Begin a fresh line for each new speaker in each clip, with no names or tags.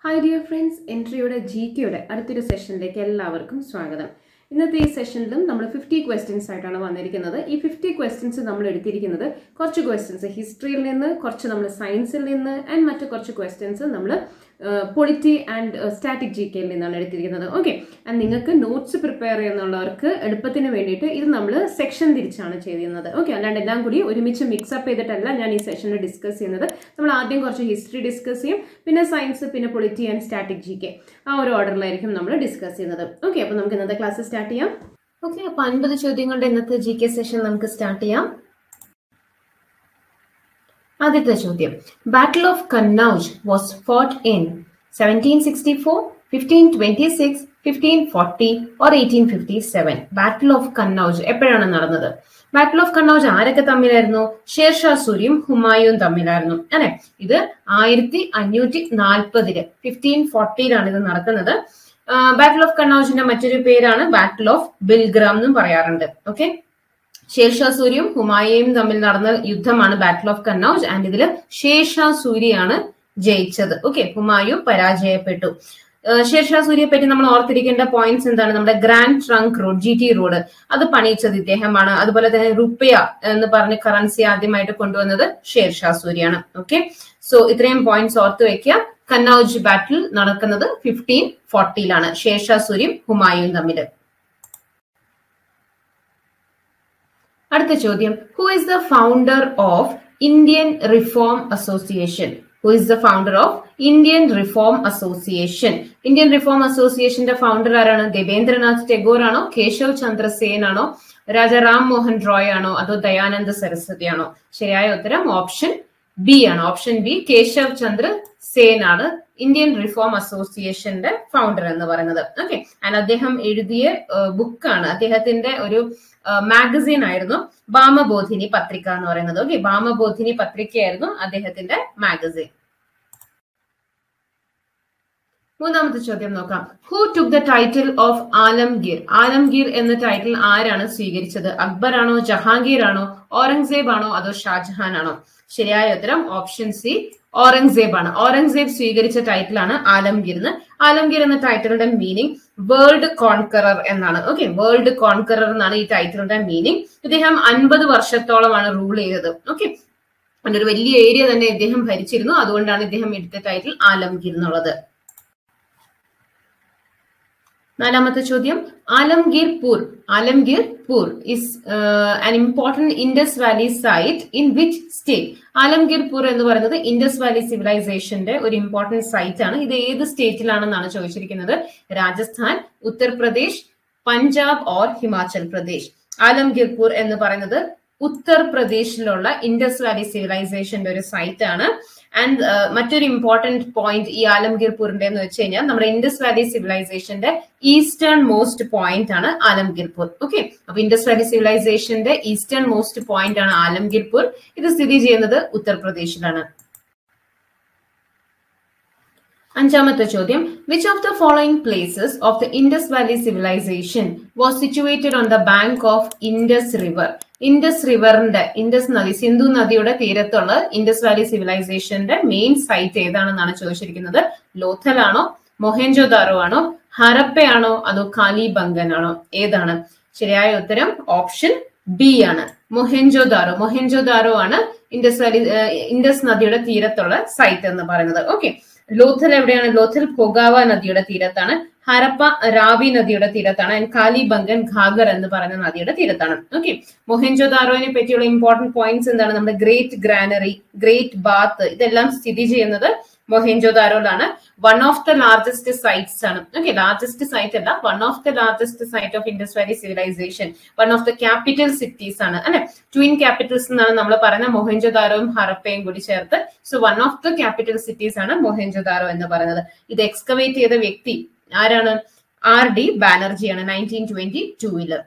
Hi dear friends എൻട്രിയുടെ G കെയുടെ അടുത്തൊരു സെഷനിലേക്ക് എല്ലാവർക്കും സ്വാഗതം ഇന്നത്തെ ഈ സെഷനിലും നമ്മൾ ഫിഫ്റ്റി ക്വസ്റ്റ്യൻസ് ആയിട്ടാണ് വന്നിരിക്കുന്നത് ഈ ഫിഫ്റ്റി ക്വസ്റ്റ്യൻസ് നമ്മൾ എടുത്തിരിക്കുന്നത് കുറച്ച് ക്വസ്റ്റ്യൻസ് ഹിസ്റ്ററിയിൽ നിന്ന് കുറച്ച് നമ്മൾ സയൻസിൽ നിന്ന് ആൻഡ് മറ്റു കുറച്ച് ക്വസ്റ്റ്യൻസ് നമ്മൾ പൊളിറ്റി ആൻഡ് സ്റ്റാറ്റിക് ജി കെയിൽ നിന്നാണ് എടുത്തിരിക്കുന്നത് ഓക്കെ ആൻഡ് നിങ്ങൾക്ക് നോട്ട്സ് പ്രിപ്പയർ ചെയ്യുന്നുള്ളവർക്ക് എളുപ്പത്തിന് വേണ്ടിയിട്ട് ഇത് നമ്മൾ സെക്ഷൻ തിരിച്ചാണ് ചെയ്യുന്നത് ഓക്കെ അല്ലാണ്ട് എല്ലാം കൂടി ഒരുമിച്ച് മിക്സപ്പ് ചെയ്തിട്ടല്ല ഞാൻ ഈ സെഷനിൽ ഡിസ്കസ് ചെയ്യുന്നത് നമ്മൾ ആദ്യം കുറച്ച് ഹിസ്റ്ററി ഡിസ്കസ് ചെയ്യും പിന്നെ സയൻസ് പിന്നെ polity and static G K ആ ഒരു ഓർഡറിലായിരിക്കും നമ്മൾ ഡിസ്കസ് ചെയ്യുന്നത് ഓക്കെ അപ്പോൾ നമുക്ക് ഇന്നത്തെ ക്ലാസ് സ്റ്റാർട്ട് ചെയ്യാം ഓക്കെ അപ്പോൾ അൻപത് ചോദ്യങ്ങളുടെ ഇന്നത്തെ ജി കെ സെഷൻ നമുക്ക് സ്റ്റാർട്ട് ചെയ്യാം ആദ്യത്തെ ചോദ്യം battle of Kannauj was fought in seventeen sixty four fifteen twenty six fifteen forty or eighteen fifty seven battle of Kannauj എപ്പോഴാണ് നടന്നത് ബാറ്റിൽ ഓഫ് കന്നൌജ് ആരൊക്കെ തമ്മിലായിരുന്നു ഷേർഷാ സൂരിയും ഹുമായൂൻ തമ്മിലായിരുന്നു അല്ലെ ഇത് ആയിരത്തി അഞ്ഞൂറ്റി നാൽപ്പതില് ഫിഫ്റ്റീൻ ഫോർട്ടിയിലാണ് ഇത് നടക്കുന്നത് ബാറ്റിൽ ഓഫ് കന്നൌജിന്റെ മറ്റൊരു പേരാണ് ബാറ്റിൽ ഓഫ് ബിൽഗ്രാം എന്നും പറയാറുണ്ട് ഓക്കെ ഷേർഷാ സൂരിയും ഹുമായൂയും തമ്മിൽ നടന്ന യുദ്ധമാണ് ബാറ്റിൽ ഓഫ് കന്നൌജ് ആൻഡ് ഇതിൽ ഷേർഷാ സൂരിയാണ് ജയിച്ചത് ഓക്കെ ഹുമായു പരാജയപ്പെട്ടു ഷേർഷാ സൂര്യയെ പറ്റി നമ്മൾ ഓർത്തിരിക്കേണ്ട പോയിന്റ്സ് എന്താണ് നമ്മുടെ grand trunk road G T road അത് പണിയിച്ചത് ഇദ്ദേഹമാണ് അതുപോലെ തന്നെ റുപ്പിയ എന്ന് പറഞ്ഞ കറൻസി ആദ്യമായിട്ട് കൊണ്ടുവന്നത് ഷേർഷാ സൂര്യാണ് ഓക്കെ സോ ഇത്രയും പോയിന്റ്സ് ഓർത്ത് വെക്കുക കന്നൌജ് ബാറ്റിൽ നടക്കുന്നത് ഫിഫ്റ്റീൻ ഫോർട്ടിയിലാണ് ഷേർഷാ സൂര്യം ഹുമായൂൻ തമ്മിൽ അടുത്ത ചോദ്യം who is the founder of Indian reform association who is the founder of Indian reform association Indian reform അസോസിയേഷന്റെ ഫൗണ്ടർ ആരാണ് ദേവേന്ദ്രനാഥ് ടെഗോർ ആണോ കേശവ് ചന്ദ്ര സേൻ ആണോ രാജാ റാം മോഹൻ റോയ് ആണോ അതോ ദയാനന്ദ സരസ്വതി ആണോ ശരിയായ ഉത്തരം ഓപ്ഷൻ ബി ആണ് ഓപ്ഷൻ ബി കേശവ് ചന്ദ്ര സേൻ ആണ് ഇന്ത്യൻ റിഫോം അസോസിയേഷന്റെ ഫൗണ്ടർ എന്ന് പറയുന്നത് ഓക്കെ ആൻഡ് അദ്ദേഹം എഴുതിയ ബുക്കാണ് അദ്ദേഹത്തിന്റെ ഒരു മാഗസീൻ ആയിരുന്നു ബാമബോധിനി പത്രിക എന്ന് പറയുന്നത് ഓക്കെ ബാമബോധിനി പത്രികയായിരുന്നു അദ്ദേഹത്തിന്റെ മാഗസീൻ മൂന്നാമത്തെ ചോദ്യം നോക്കാം who took the title of Alamgir Alamgir എന്ന ടൈറ്റിൽ ആരാണ് സ്വീകരിച്ചത് അക്ബർ ആണോ ജഹാംഗീർ ആണോ ഔറംഗസേബ് ആണോ അതോ ഷാജഹാൻ ആണോ ശരിയായ ഉത്തരം ഓപ്ഷൻ സി ഔറംഗസേബ് ആണ് ഔറംഗസേബ് സ്വീകരിച്ച ടൈറ്റിലാണ് ആലംഗീർ എന്ന് ആലംഗീർ എന്ന ടൈറ്റിലിന്റെ മീനിങ് വേൾഡ് കോൺകറർ എന്നാണ് ഓക്കെ വേൾഡ് കോൺകറർ എന്നാണ് ഈ ടൈറ്റിലിന്റെ മീനിങ് ഇദ്ദേഹം അൻപത് വർഷത്തോളമാണ് റൂൾ ചെയ്തത് ഓക്കെ അങ്ങനെ ഒരു വലിയ ഏരിയ തന്നെ ഇദ്ദേഹം ഭരിച്ചിരുന്നു അതുകൊണ്ടാണ് ഇദ്ദേഹം എടുത്ത ടൈറ്റിൽ ആലംഗീർ എന്നുള്ളത് നാലാമത്തെ ചോദ്യം Alamgirpur Alamgirpur is an important Indus valley site in which state Alamgirpur എന്ന് പറയുന്നത് ഇൻഡസ് വാലി സിവിലൈസേഷന്റെ ഒരു ഇമ്പോർട്ടന്റ് സൈറ്റ് ആണ് ഇത് ഏത് സ്റ്റേറ്റിലാണെന്നാണ് ചോദിച്ചിരിക്കുന്നത് രാജസ്ഥാൻ ഉത്തർപ്രദേശ് പഞ്ചാബ് ഓർ ഹിമാചൽ പ്രദേശ് ആലംഗീർ പൂർ എന്ന് പറയുന്നത് ഉത്തർപ്രദേശിലുള്ള ഇൻഡസ് വാലി സിവിലൈസേഷന്റെ ഒരു സൈറ്റ് ആണ് ആൻഡ് മറ്റൊരു ഇമ്പോർട്ടന്റ് പോയിന്റ് ഈ ആലംഗീർപൂരിന്റെ എന്ന് വെച്ച് കഴിഞ്ഞാൽ നമ്മുടെ ഇൻഡസ് വാലി സിവിലൈസേഷന്റെ ഈസ്റ്റേൺ മോസ്റ്റ് പോയിന്റ് ആണ് ആലംഗീർപൂർ ഓക്കെ അപ്പൊ ഇൻഡസ് വാലി സിവിലൈസേഷന്റെ ഈസ്റ്റേൺ മോസ്റ്റ് പോയിന്റ് ആണ് ആലംഗീർപൂർ ഇത് സ്ഥിതി ചെയ്യുന്നത് ഉത്തർപ്രദേശിലാണ് അഞ്ചാമത്തെ ചോദ്യം which of the following places of the Indus valley civilisation was situated on the bank of Indus river ഇൻഡസ് റിവറിന്റെ ഇൻഡസ് നദി സിന്ധു നദിയുടെ തീരത്തുള്ള ഇൻഡസ് വാലി സിവിലൈസേഷന്റെ മെയിൻ സൈറ്റ് ഏതാണെന്നാണ് ചോദിച്ചിരിക്കുന്നത് ലോഥലാണോ മൊഹേഞ്ചോദാറോ ആണോ ഹരപ്പയാണോ അതോ കാലിബംഗൻ ആണോ ഏതാണ് ശരിയായ ഉത്തരം ഓപ്ഷൻ ബി ആണ് മൊഹെഞ്ചോദാറോ മൊഹെഞ്ചോദാറോ ആണ് ഇൻഡസ് വാലി ഇൻഡസ് നദിയുടെ തീരത്തുള്ള സൈറ്റ് എന്ന് പറയുന്നത് ഓക്കെ ലോഥൽ എവിടെയാണ് ലോഥൽ പൊഗാവ നദിയുടെ തീരത്താണ് ഹരപ്പ രാവി നദിയുടെ തീരത്താണ് ആൻഡ് കാലിബംഗൻ ഘാഗർ എന്ന് പറയുന്ന നദിയുടെ തീരത്താണ് ഓക്കെ മൊഹെഞ്ചോദാരോനെ പറ്റിയുള്ള ഇമ്പോർട്ടന്റ് പോയിന്റ്സ് എന്താണ് നമ്മുടെ ഗ്രേറ്റ് ഗ്രാനറി ഗ്രേറ്റ് ബാത്ത് ഇതെല്ലാം സ്ഥിതി ചെയ്യുന്നത് മൊഹെഞ്ചോദാരോയിലാണ് one of the largest sites ആണ് ഓക്കെ ലാർജസ്റ്റ് സൈറ്റ് അല്ല one of the largest site of Indus valley civilisation one of the capital cities ആണ് അല്ലെ ട്വിൻ ക്യാപിറ്റൽസ് എന്നാണ് നമ്മൾ പറയുന്ന മൊഹെഞ്ചോദാരോയും ഹറപ്പയും കൂടി ചേർത്ത് so one of the capital cities ആണ് മൊഹെഞ്ചോദാരോ എന്ന് പറയുന്നത് ഇത് എക്സ്കവേറ്റ് ചെയ്ത വ്യക്തി ആരാണ് ആർ ഡി ബാനർജിയാണ് നയൻറ്റീൻ ട്വന്റി ടൂവില്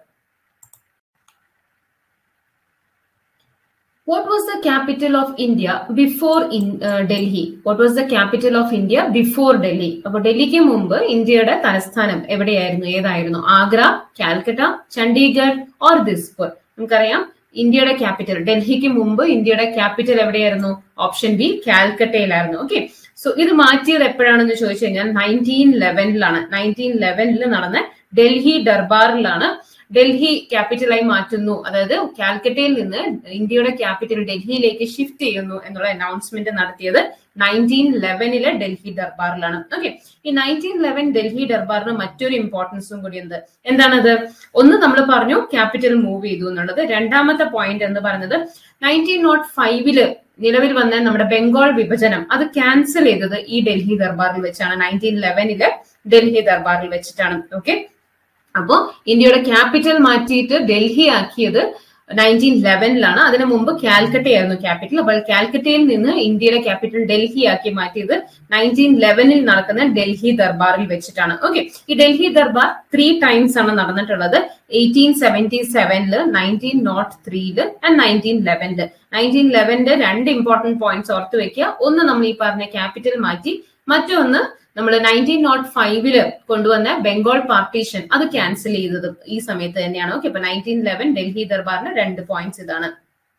What was the capital of India before in uh, Delhi? What was the capital of India before Delhi? അപ്പോൾ ഡൽഹിക്ക് മുമ്പ് ഇന്ത്യയുടെ തലസ്ഥാനം എവിടെയായിരുന്നു ഏതായിരുന്നു ആഗ്ര കാൽക്കട്ട ചണ്ഡീഗഡ് ഓർ ദിസ്പൂർ നമുക്കറിയാം ഇന്ത്യയുടെ ക്യാപിറ്റൽ ഡൽഹിക്ക് മുമ്പ് ഇന്ത്യയുടെ ക്യാപിറ്റൽ എവിടെയായിരുന്നു ഓപ്ഷൻ ബി കാൽക്കട്ടയിലായിരുന്നു ഓക്കെ സോ ഇത് മാറ്റിയത് എപ്പോഴാണെന്ന് ചോദിച്ചു കഴിഞ്ഞാൽ നയൻറ്റീൻ ലെവനിലാണ് നയൻറ്റീൻ ലെവനിൽ നടന്ന ഡൽഹി ദർബാറിലാണ് ഡൽഹി ക്യാപിറ്റലായി മാറ്റുന്നു അതായത് കാൽക്കട്ടയിൽ നിന്ന് ഇന്ത്യയുടെ ക്യാപിറ്റൽ ഡൽഹിയിലേക്ക് ഷിഫ്റ്റ് ചെയ്യുന്നു എന്നുള്ള അനൗൺസ്മെന്റ് നടത്തിയത് നയൻറ്റീൻ ലെവനിലെ ഡൽഹി ദർബാറിലാണ് ഓക്കെ ഈ നയൻറ്റീൻ ലെവൻ ഡൽഹി ദർബാറിന് മറ്റൊരു ഇമ്പോർട്ടൻസും കൂടി ഉണ്ട് എന്താണത് ഒന്ന് നമ്മൾ പറഞ്ഞു ക്യാപിറ്റൽ മൂവ് ചെയ്തു എന്നുള്ളത് രണ്ടാമത്തെ പോയിന്റ് എന്ന് പറഞ്ഞത് നയൻറ്റീൻ നോട്ട് ഫൈവില് നിലവിൽ വന്ന നമ്മുടെ ബംഗാൾ വിഭജനം അത് ക്യാൻസൽ ചെയ്തത് ഈ ഡൽഹി ദർബാറിൽ വെച്ചാണ് നയൻറ്റീൻ ലെവനില് ഡൽഹി ദർബാറിൽ വെച്ചിട്ടാണ് ഓക്കെ അപ്പോ ഇന്ത്യയുടെ ക്യാപിറ്റൽ മാറ്റിയിട്ട് ഡൽഹി ആക്കിയത് നയൻറ്റീൻ ലെവനിലാണ് അതിനു മുമ്പ് കാൽക്കട്ടയായിരുന്നു ക്യാപിറ്റൽ അപ്പോൾ കാൽക്കട്ടയിൽ നിന്ന് ഇന്ത്യയുടെ ക്യാപിറ്റൽ ഡൽഹി ആക്കി മാറ്റിയത് നയൻറ്റീൻ ലെവനിൽ നടക്കുന്ന ഡൽഹി ദർബാറിൽ വെച്ചിട്ടാണ് ഓക്കെ ഈ ഡൽഹി ദർബാർ ത്രീ ടൈംസ് ആണ് നടന്നിട്ടുള്ളത് എയ്റ്റീൻ സെവൻറ്റി സെവനില് നയൻറ്റീൻ നോട്ട് ത്രീയില് ആൻഡ് നയൻറ്റീൻ ലെവനില് നയൻറ്റീൻ ലെവന്റെ രണ്ട് ഇമ്പോർട്ടന്റ് പോയിന്റ്സ് ഓർത്ത് വെക്കുക ഒന്ന് നമ്മൾ ഈ പറഞ്ഞ ക്യാപിറ്റൽ മാറ്റി മറ്റൊന്ന് നമ്മൾ നയൻറ്റീൻ നോട്ട് ഫൈവില് കൊണ്ടുവന്ന ബംഗാൾ പാർട്ടീഷൻ അത് ക്യാൻസൽ ചെയ്തത് ഈ സമയത്ത് തന്നെയാണ് ഓക്കെ അപ്പൊ നയൻറ്റീൻ ലെവൻ ഡൽഹി ദർബാറിന്റെ രണ്ട് പോയിന്റ്സ് ഇതാണ്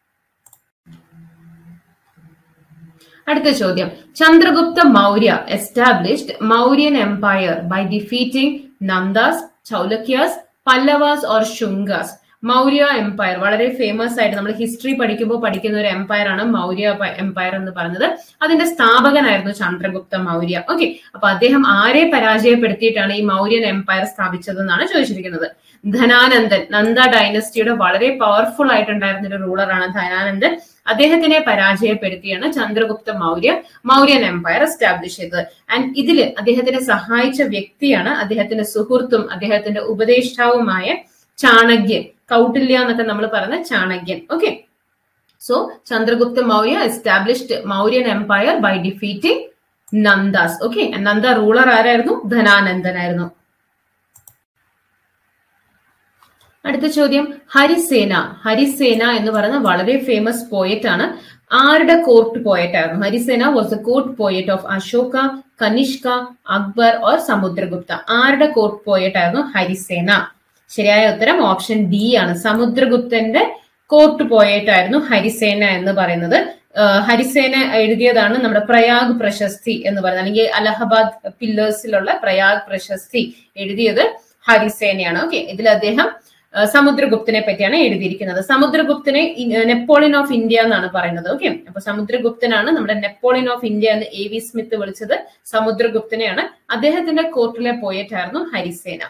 അടുത്ത ചോദ്യം Chandragupta Maurya established Mauryan empire by defeating Nandas Chalukyas Pallavas or Shungas Maurya empire വളരെ ഫേമസ് ആയിട്ട് നമ്മൾ ഹിസ്റ്ററി പഠിക്കുമ്പോൾ പഠിക്കുന്ന ഒരു എംപയർ ആണ് മൗര്യ എംപയർ എന്ന് പറഞ്ഞത് അതിന്റെ സ്ഥാപകനായിരുന്നു ചന്ദ്രഗുപ്ത മൗര്യ ഓക്കെ അപ്പൊ അദ്ദേഹം ആരെ പരാജയപ്പെടുത്തിയിട്ടാണ് ഈ മൗര്യൻ എംപയർ സ്ഥാപിച്ചതെന്നാണ് ചോദിച്ചിരിക്കുന്നത് ധനാനന്ദൻ നന്ദ ഡൈനസ്റ്റിയുടെ വളരെ പവർഫുൾ ആയിട്ടുണ്ടായിരുന്ന ഒരു റൂളറാണ് ധനാനന്ദൻ അദ്ദേഹത്തിനെ പരാജയപ്പെടുത്തിയാണ് ചന്ദ്രഗുപ്ത മൗര്യ മൗര്യൻ എംപയർ എസ്റ്റാബ്ലിഷ് ചെയ്തത് ആൻഡ് ഇതില് അദ്ദേഹത്തിനെ സഹായിച്ച വ്യക്തിയാണ് അദ്ദേഹത്തിന്റെ സുഹൃത്തും അദ്ദേഹത്തിന്റെ ഉപദേഷ്ടാവുമായ ചാണക്യൻ കൗട്ടില്യ എന്നൊക്കെ നമ്മൾ പറഞ്ഞ Chanakyan okay so Chandragupta Maurya established Mauryan empire by defeating Nandas okay Nanda ruler ആരായിരുന്നു ധനാനന്ദനായിരുന്നു അടുത്ത ചോദ്യം ഹരിസേന ഹരിസേന എന്ന് പറയുന്ന വളരെ ഫേമസ് പോയറ്റ് ആണ് ആരുടെ കോർട്ട് പോയറ്റ് ആയിരുന്നു Harisena was a court poet of Ashoka Kanishka Akbar or Samudragupta ആരുടെ കോർട്ട് പോയറ്റ് ആയിരുന്നു ഹരിസേന ശരിയായ ഉത്തരം ഓപ്ഷൻ ഡി ആണ് സമുദ്രഗുപ്തന്റെ കോർട്ട് പോയറ്റ് ആയിരുന്നു ഹരിസേന എന്ന് പറയുന്നത് ഹരിസേന എഴുതിയതാണ് നമ്മുടെ പ്രയാഗ് പ്രശസ്തി എന്ന് പറയുന്നത് അല്ലെങ്കിൽ അലഹബാദ് പില്ലേഴ്സിലുള്ള പ്രയാഗ് പ്രശസ്തി എഴുതിയത് ഹരിസേനയാണ് ഓക്കെ ഇതിൽ അദ്ദേഹം സമുദ്രഗുപ്തനെ പറ്റിയാണ് എഴുതിയിരിക്കുന്നത് സമുദ്രഗുപ്തനെ നെപ്പോളിയൻ ഓഫ് ഇന്ത്യ എന്നാണ് പറയുന്നത് ഓക്കെ അപ്പൊ സമുദ്രഗുപ്തനാണ് നമ്മുടെ നെപ്പോളിയൻ ഓഫ് ഇന്ത്യ എന്ന് എ വി സ്മിത്ത് വിളിച്ചത് സമുദ്രഗുപ്തനെയാണ് അദ്ദേഹത്തിന്റെ കോർട്ടിലെ പോയറ്റ് ആയിരുന്നു Harisena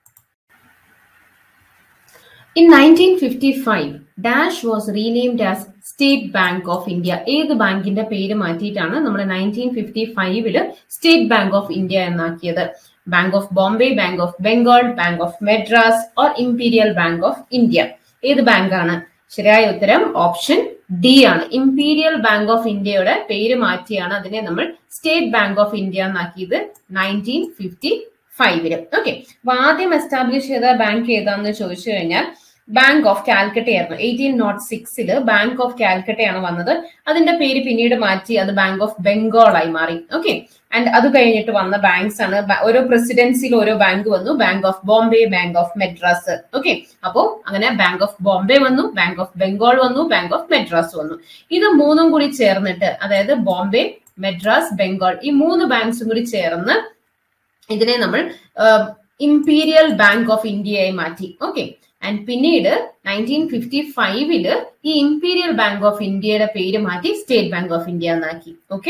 In 1955, Dash was renamed as State Bank of India ഏത് ബാങ്കിന്റെ പേര് മാറ്റിയിട്ടാണ് നമ്മൾ നയൻറ്റീൻ ഫിഫ്റ്റി ഫൈവില് സ്റ്റേറ്റ് ബാങ്ക് ഓഫ് ഇന്ത്യ എന്നാക്കിയത് Bank of Bombay Bank of Bengal Bank of Madras or Imperial Bank of India ഏത് ബാങ്കാണ് ശരിയായ ഉത്തരം ഓപ്ഷൻ ഡി ആണ് ഇംപീരിയൽ ബാങ്ക് ഓഫ് ഇന്ത്യയുടെ പേര് മാറ്റിയാണ് അതിനെ നമ്മൾ സ്റ്റേറ്റ് ബാങ്ക് ഓഫ് ഇന്ത്യ എന്നാക്കിയത് നയൻറ്റീൻ ഫിഫ്റ്റി ഫൈവില് ഓക്കെ അപ്പൊ ആദ്യം എസ്റ്റാബ്ലിഷ് ചെയ്ത ബാങ്ക് ഏതാന്ന് ചോദിച്ചു കഴിഞ്ഞാൽ ബാങ്ക് ഓഫ് കാൽക്കട്ട ആയിരുന്നു എയ്റ്റീൻ നോട്ട് സിക്സില് ബാങ്ക് ഓഫ് കാൽക്കട്ടയാണ് വന്നത് അതിന്റെ പേര് പിന്നീട് മാറ്റി അത് ബാങ്ക് ഓഫ് ബംഗാൾ ആയി മാറി ഓക്കെ ആൻഡ് അത് കഴിഞ്ഞിട്ട് വന്ന ബാങ്ക്സ് ആണ് ഓരോ പ്രസിഡൻസിയിൽ ഓരോ ബാങ്ക് വന്നു Bank of Bombay Bank of Madras okay അപ്പോ അങ്ങനെ ബാങ്ക് ഓഫ് ബോംബെ വന്നു ബാങ്ക് ഓഫ് ബംഗാൾ വന്നു ബാങ്ക് ഓഫ് മെഡ്രാസ് വന്നു ഇത് മൂന്നും കൂടി ചേർന്നിട്ട് അതായത് ബോംബെ മെഡ്രാസ് ബംഗാൾ ഈ മൂന്ന് ബാങ്ക്സും കൂടി ചേർന്ന് ഇതിനെ നമ്മൾ ഇംപീരിയൽ ബാങ്ക് ഓഫ് ഇന്ത്യയായി മാറ്റി ഓക്കെ ആൻഡ് പിന്നീട് നയൻറ്റീൻ ഫിഫ്റ്റി ഫൈവില് ഈ ഇംപീരിയൽ ബാങ്ക് ഓഫ് ഇന്ത്യയുടെ പേര് മാറ്റി സ്റ്റേറ്റ് ബാങ്ക് ഓഫ് ഇന്ത്യ എന്നാക്കി okay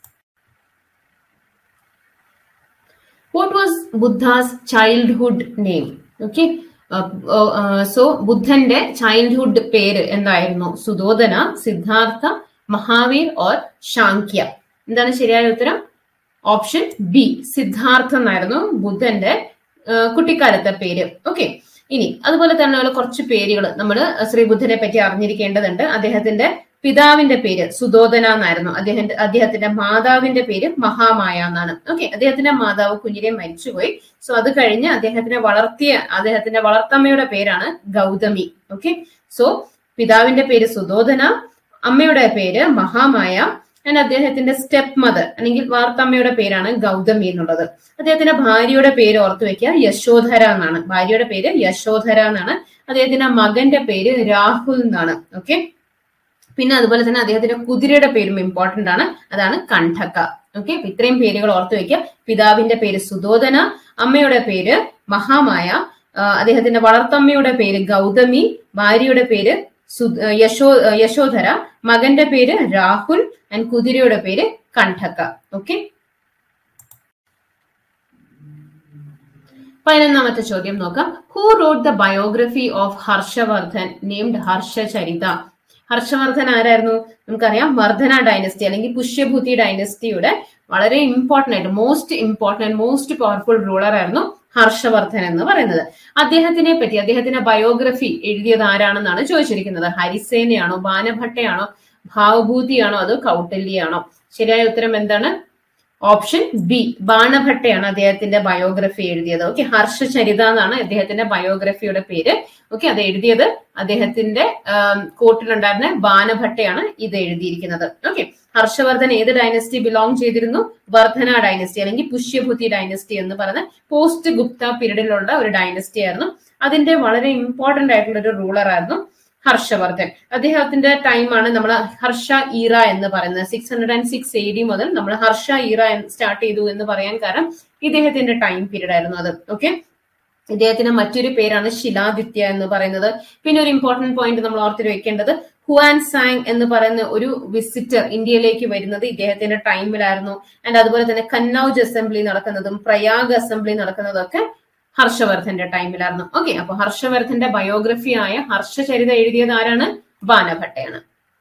what was Buddha's childhood name okay so ബുദ്ധന്റെ ചൈൽഡ്ഹുഡ് പേര് എന്തായിരുന്നു സുധോധന സിദ്ധാർത്ഥ മഹാവീർ ഓർ ശാങ്ക്യ എന്താണ് ശരിയായ ഉത്തരം ഓപ്ഷൻ ബി സിദ്ധാർത്ഥ എന്നായിരുന്നു ബുദ്ധന്റെ കുട്ടിക്കാലത്തെ പേര് ഓക്കെ ഇനി അതുപോലെ തന്നെയുള്ള കുറച്ച് പേരുകൾ നമ്മൾ ശ്രീബുദ്ധനെ പറ്റി അറിഞ്ഞിരിക്കേണ്ടതുണ്ട് അദ്ദേഹത്തിന്റെ പിതാവിന്റെ പേര് സുധോധന എന്നായിരുന്നു അദ്ദേഹം അദ്ദേഹത്തിന്റെ മാതാവിന്റെ പേര് മഹാമായ എന്നാണ് ഓക്കെ അദ്ദേഹത്തിന്റെ മാതാവ് കുഞ്ഞിനെ മരിച്ചുപോയി സോ അത് കഴിഞ്ഞ് അദ്ദേഹത്തിനെ വളർത്തിയ അദ്ദേഹത്തിന്റെ വളർത്തമ്മയുടെ പേരാണ് ഗൗതമി ഓക്കെ സോ പിതാവിന്റെ പേര് സുധോധന അമ്മയുടെ പേര് മഹാമായ ആൻഡ് അദ്ദേഹത്തിന്റെ സ്റ്റെപ്പ് മദർ അല്ലെങ്കിൽ വാർത്തമ്മയുടെ പേരാണ് ഗൗതമി എന്നുള്ളത് അദ്ദേഹത്തിന്റെ ഭാര്യയുടെ പേര് ഓർത്തു വെക്കുക യശോധര എന്നാണ് ഭാര്യയുടെ പേര് യശോധര എന്നാണ് അദ്ദേഹത്തിന്റെ മകന്റെ പേര് രാഹുൽ എന്നാണ് ഓക്കെ പിന്നെ അതുപോലെ തന്നെ അദ്ദേഹത്തിന്റെ കുതിരയുടെ പേരും ഇമ്പോർട്ടന്റ് ആണ് അതാണ് കണ്ഠക്ക ഓക്കെ അപ്പൊ ഇത്രയും പേരുകൾ ഓർത്തു വെക്കുക പിതാവിന്റെ പേര് സുധോധന അമ്മയുടെ പേര് മഹാമായ ആ, അദ്ദേഹത്തിന്റെ വളർത്തമ്മയുടെ പേര് ഗൗതമി ഭാര്യയുടെ പേര് സു- ആ, യശോ ആ, യശോധര മകന്റെ പേര് രാഹുൽ ആൻഡ് കുതിരയുടെ പേര് കണ്ഠക്ക ഓക്കെ പതിനൊന്നാമത്തെ ചോദ്യം നോക്കാം who wrote the biography of Harshavardhan named Harshacharita Harshavardhan ആരായിരുന്നു നമുക്കറിയാം വർദ്ധന ഡൈനസ്റ്റി അല്ലെങ്കിൽ പുഷ്യഭൂതി ഡൈനസ്റ്റിയുടെ വളരെ ഇമ്പോർട്ടന്റ് ആയിട്ട് most important most powerful ruler ആയിരുന്നു ഹർഷവർദ്ധൻ എന്ന് പറയുന്നത് അദ്ദേഹത്തിനെ പറ്റി അദ്ദേഹത്തിന്റെ ബയോഗ്രഫി എഴുതിയത് ആരാണെന്നാണ് ചോദിച്ചിരിക്കുന്നത് ഹരിസേനയാണോ ബാനഭട്ടയാണോ ഭാവഭൂതിയാണോ അതോ കൗട്ടല്യാണോ ശരിയായ ഉത്തരം എന്താണ് ഓപ്ഷൻ ബി ബാണഭട്ടയാണ് അദ്ദേഹത്തിന്റെ ബയോഗ്രഫി എഴുതിയത് ഓക്കെ ഹർഷചരിത എന്നാണ് അദ്ദേഹത്തിന്റെ ബയോഗ്രഫിയുടെ പേര് ഓക്കെ അത് എഴുതിയത് അദ്ദേഹത്തിന്റെ കോട്ടിലുണ്ടായിരുന്ന ബാണഭട്ടയാണ് ഇത് എഴുതിയിരിക്കുന്നത് ഓക്കെ ഹർഷവർദ്ധൻ ഏത് ഡൈനസ്റ്റി ബിലോങ് ചെയ്തിരുന്നു വർദ്ധന ഡൈനസ്റ്റി അല്ലെങ്കിൽ പുഷ്യഭൂതി ഡൈനസ്റ്റി എന്ന് പറയുന്ന പോസ്റ്റ് ഗുപ്ത പീരീഡിലുള്ള ഒരു ഡൈനസ്റ്റി ആയിരുന്നു അതിന്റെ വളരെ ഇമ്പോർട്ടന്റ് ആയിട്ടുള്ള ഒരു റൂളർ ആയിരുന്നു ഹർഷവർദ്ധൻ അദ്ദേഹത്തിന്റെ ടൈമാണ് നമ്മൾ ഹർഷ ഈറ എന്ന് പറയുന്നത് six hundred and six A D മുതൽ നമ്മൾ ഹർഷ ഈറ സ്റ്റാർട്ട് ചെയ്തു എന്ന് പറയാൻ കാരണം ഇദ്ദേഹത്തിന്റെ ടൈം പീരീഡ് ആയിരുന്നു അത് ഓക്കെ ഇദ്ദേഹത്തിന് മറ്റൊരു പേരാണ് ശിലാദിത്യ എന്ന് പറയുന്നത് പിന്നെ ഒരു ഇമ്പോർട്ടന്റ് പോയിന്റ് നമ്മൾ ഓർത്തിട്ട് വെക്കേണ്ടത് ഹുവാൻ സാങ് എന്ന് പറയുന്ന ഒരു വിസിറ്റർ ഇന്ത്യയിലേക്ക് വരുന്നത് ഇദ്ദേഹത്തിന്റെ ടൈമിലായിരുന്നു ആൻഡ് അതുപോലെ തന്നെ കന്നൌജ് അസംബ്ലി നടക്കുന്നതും പ്രയാഗ് അസംബ്ലി നടക്കുന്നതും ഒക്കെ ഹർഷവർദ്ധന്റെ ടൈമിലായിരുന്നു ഓക്കെ അപ്പൊ ഹർഷവർദ്ധന്റെ ബയോഗ്രഫി ആയ ഹർഷചരിത എഴുതിയത് ആരാണ് ബാനഭട്ടയാണ്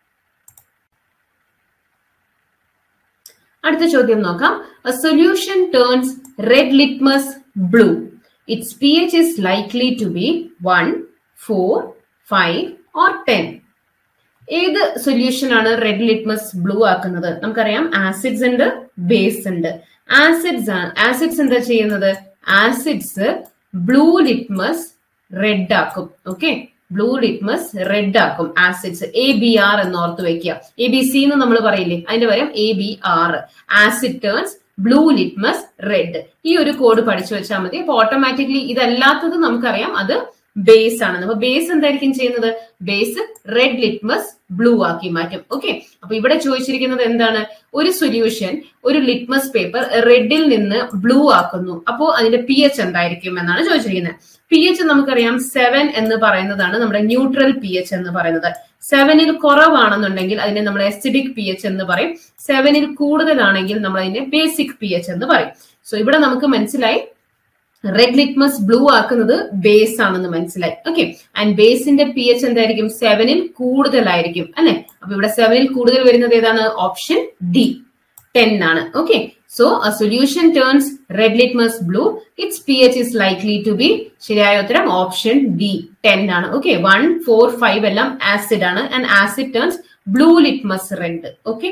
അടുത്ത ചോദ്യം നോക്കാം a solution turns red litmus blue its P H is likely to be one four five or ten ഏത് സൊല്യൂഷൻ ആണ് റെഡ് ലിറ്റ്മസ് ബ്ലൂ ആക്കുന്നത് നമുക്കറിയാം ആസിഡ്സ് ഉണ്ട് ബേസ് ഉണ്ട് ആസിഡ്സ് ആസിഡ്സ് എന്താ ചെയ്യുന്നത് ആസിഡ്സ് ബ്ലൂ ലിറ്റ്മസ് റെഡ് ആക്കും ഓക്കെ ബ്ലൂ ലിറ്റ്മസ് റെഡ് ആക്കും ആസിഡ്സ് എ ബി ആർ എന്ന് ഓർത്ത് വെക്കുക എ ബി സി എന്ന് നമ്മൾ പറയില്ലേ അതിന്റെ പകരം A B R acid turns blue litmus red ഈ ഒരു കോഡ് പഠിച്ചു വെച്ചാൽ മതി അപ്പൊ ഓട്ടോമാറ്റിക്കലി ഇതല്ലാത്തത് നമുക്കറിയാം അത് ബേസ് ആണ് അപ്പൊ ബേസ് എന്തായിരിക്കും ചെയ്യുന്നത് ബേസ് റെഡ് ലിറ്റ്മസ് ബ്ലൂ ആക്കി മാറ്റും ഓക്കെ അപ്പൊ ഇവിടെ ചോദിച്ചിരിക്കുന്നത് എന്താണ് ഒരു സൊല്യൂഷൻ ഒരു ലിറ്റ്മസ് പേപ്പർ റെഡിൽ നിന്ന് ബ്ലൂ ആക്കുന്നു അപ്പോൾ അതിന്റെ പി എച്ച് എന്തായിരിക്കും എന്നാണ് ചോദിച്ചിരിക്കുന്നത് പി എച്ച് നമുക്കറിയാം സെവൻ എന്ന് പറയുന്നതാണ് നമ്മുടെ ന്യൂട്രൽ പി എച്ച് എന്ന് പറയുന്നത് സെവനിൽ കുറവാണെന്നുണ്ടെങ്കിൽ അതിനെ നമ്മൾ എസിഡിക് പി എച്ച് എന്ന് പറയും സെവനിൽ കൂടുതലാണെങ്കിൽ നമ്മൾ അതിനെ ബേസിക് പി എച്ച് എന്ന് പറയും സോ ഇവിടെ നമുക്ക് മനസ്സിലായി റെഡ് ലിറ്റ്മസ് ബ്ലൂ ആക്കുന്നത് ബേസ് ആണെന്ന് മനസ്സിലായി ഓക്കെ ആൻഡ് ബേസിന്റെ പി എച്ച് എന്തായിരിക്കും സെവനിൽ കൂടുതലായിരിക്കും അല്ലെ അപ്പൊ ഇവിടെ സെവനിൽ കൂടുതൽ വരുന്നത് ഏതാണ് ഓപ്ഷൻ ഡി ടെൻ ആണ് okay so a solution turns red litmus blue its P H is likely to be ശരിയായ ഉത്തരം ഓപ്ഷൻ ഡി ടെൻ ആണ് ഓക്കെ വൺ ഫോർ ഫൈവ് എല്ലാം ആസിഡ് ആണ് and acid turns blue litmus red okay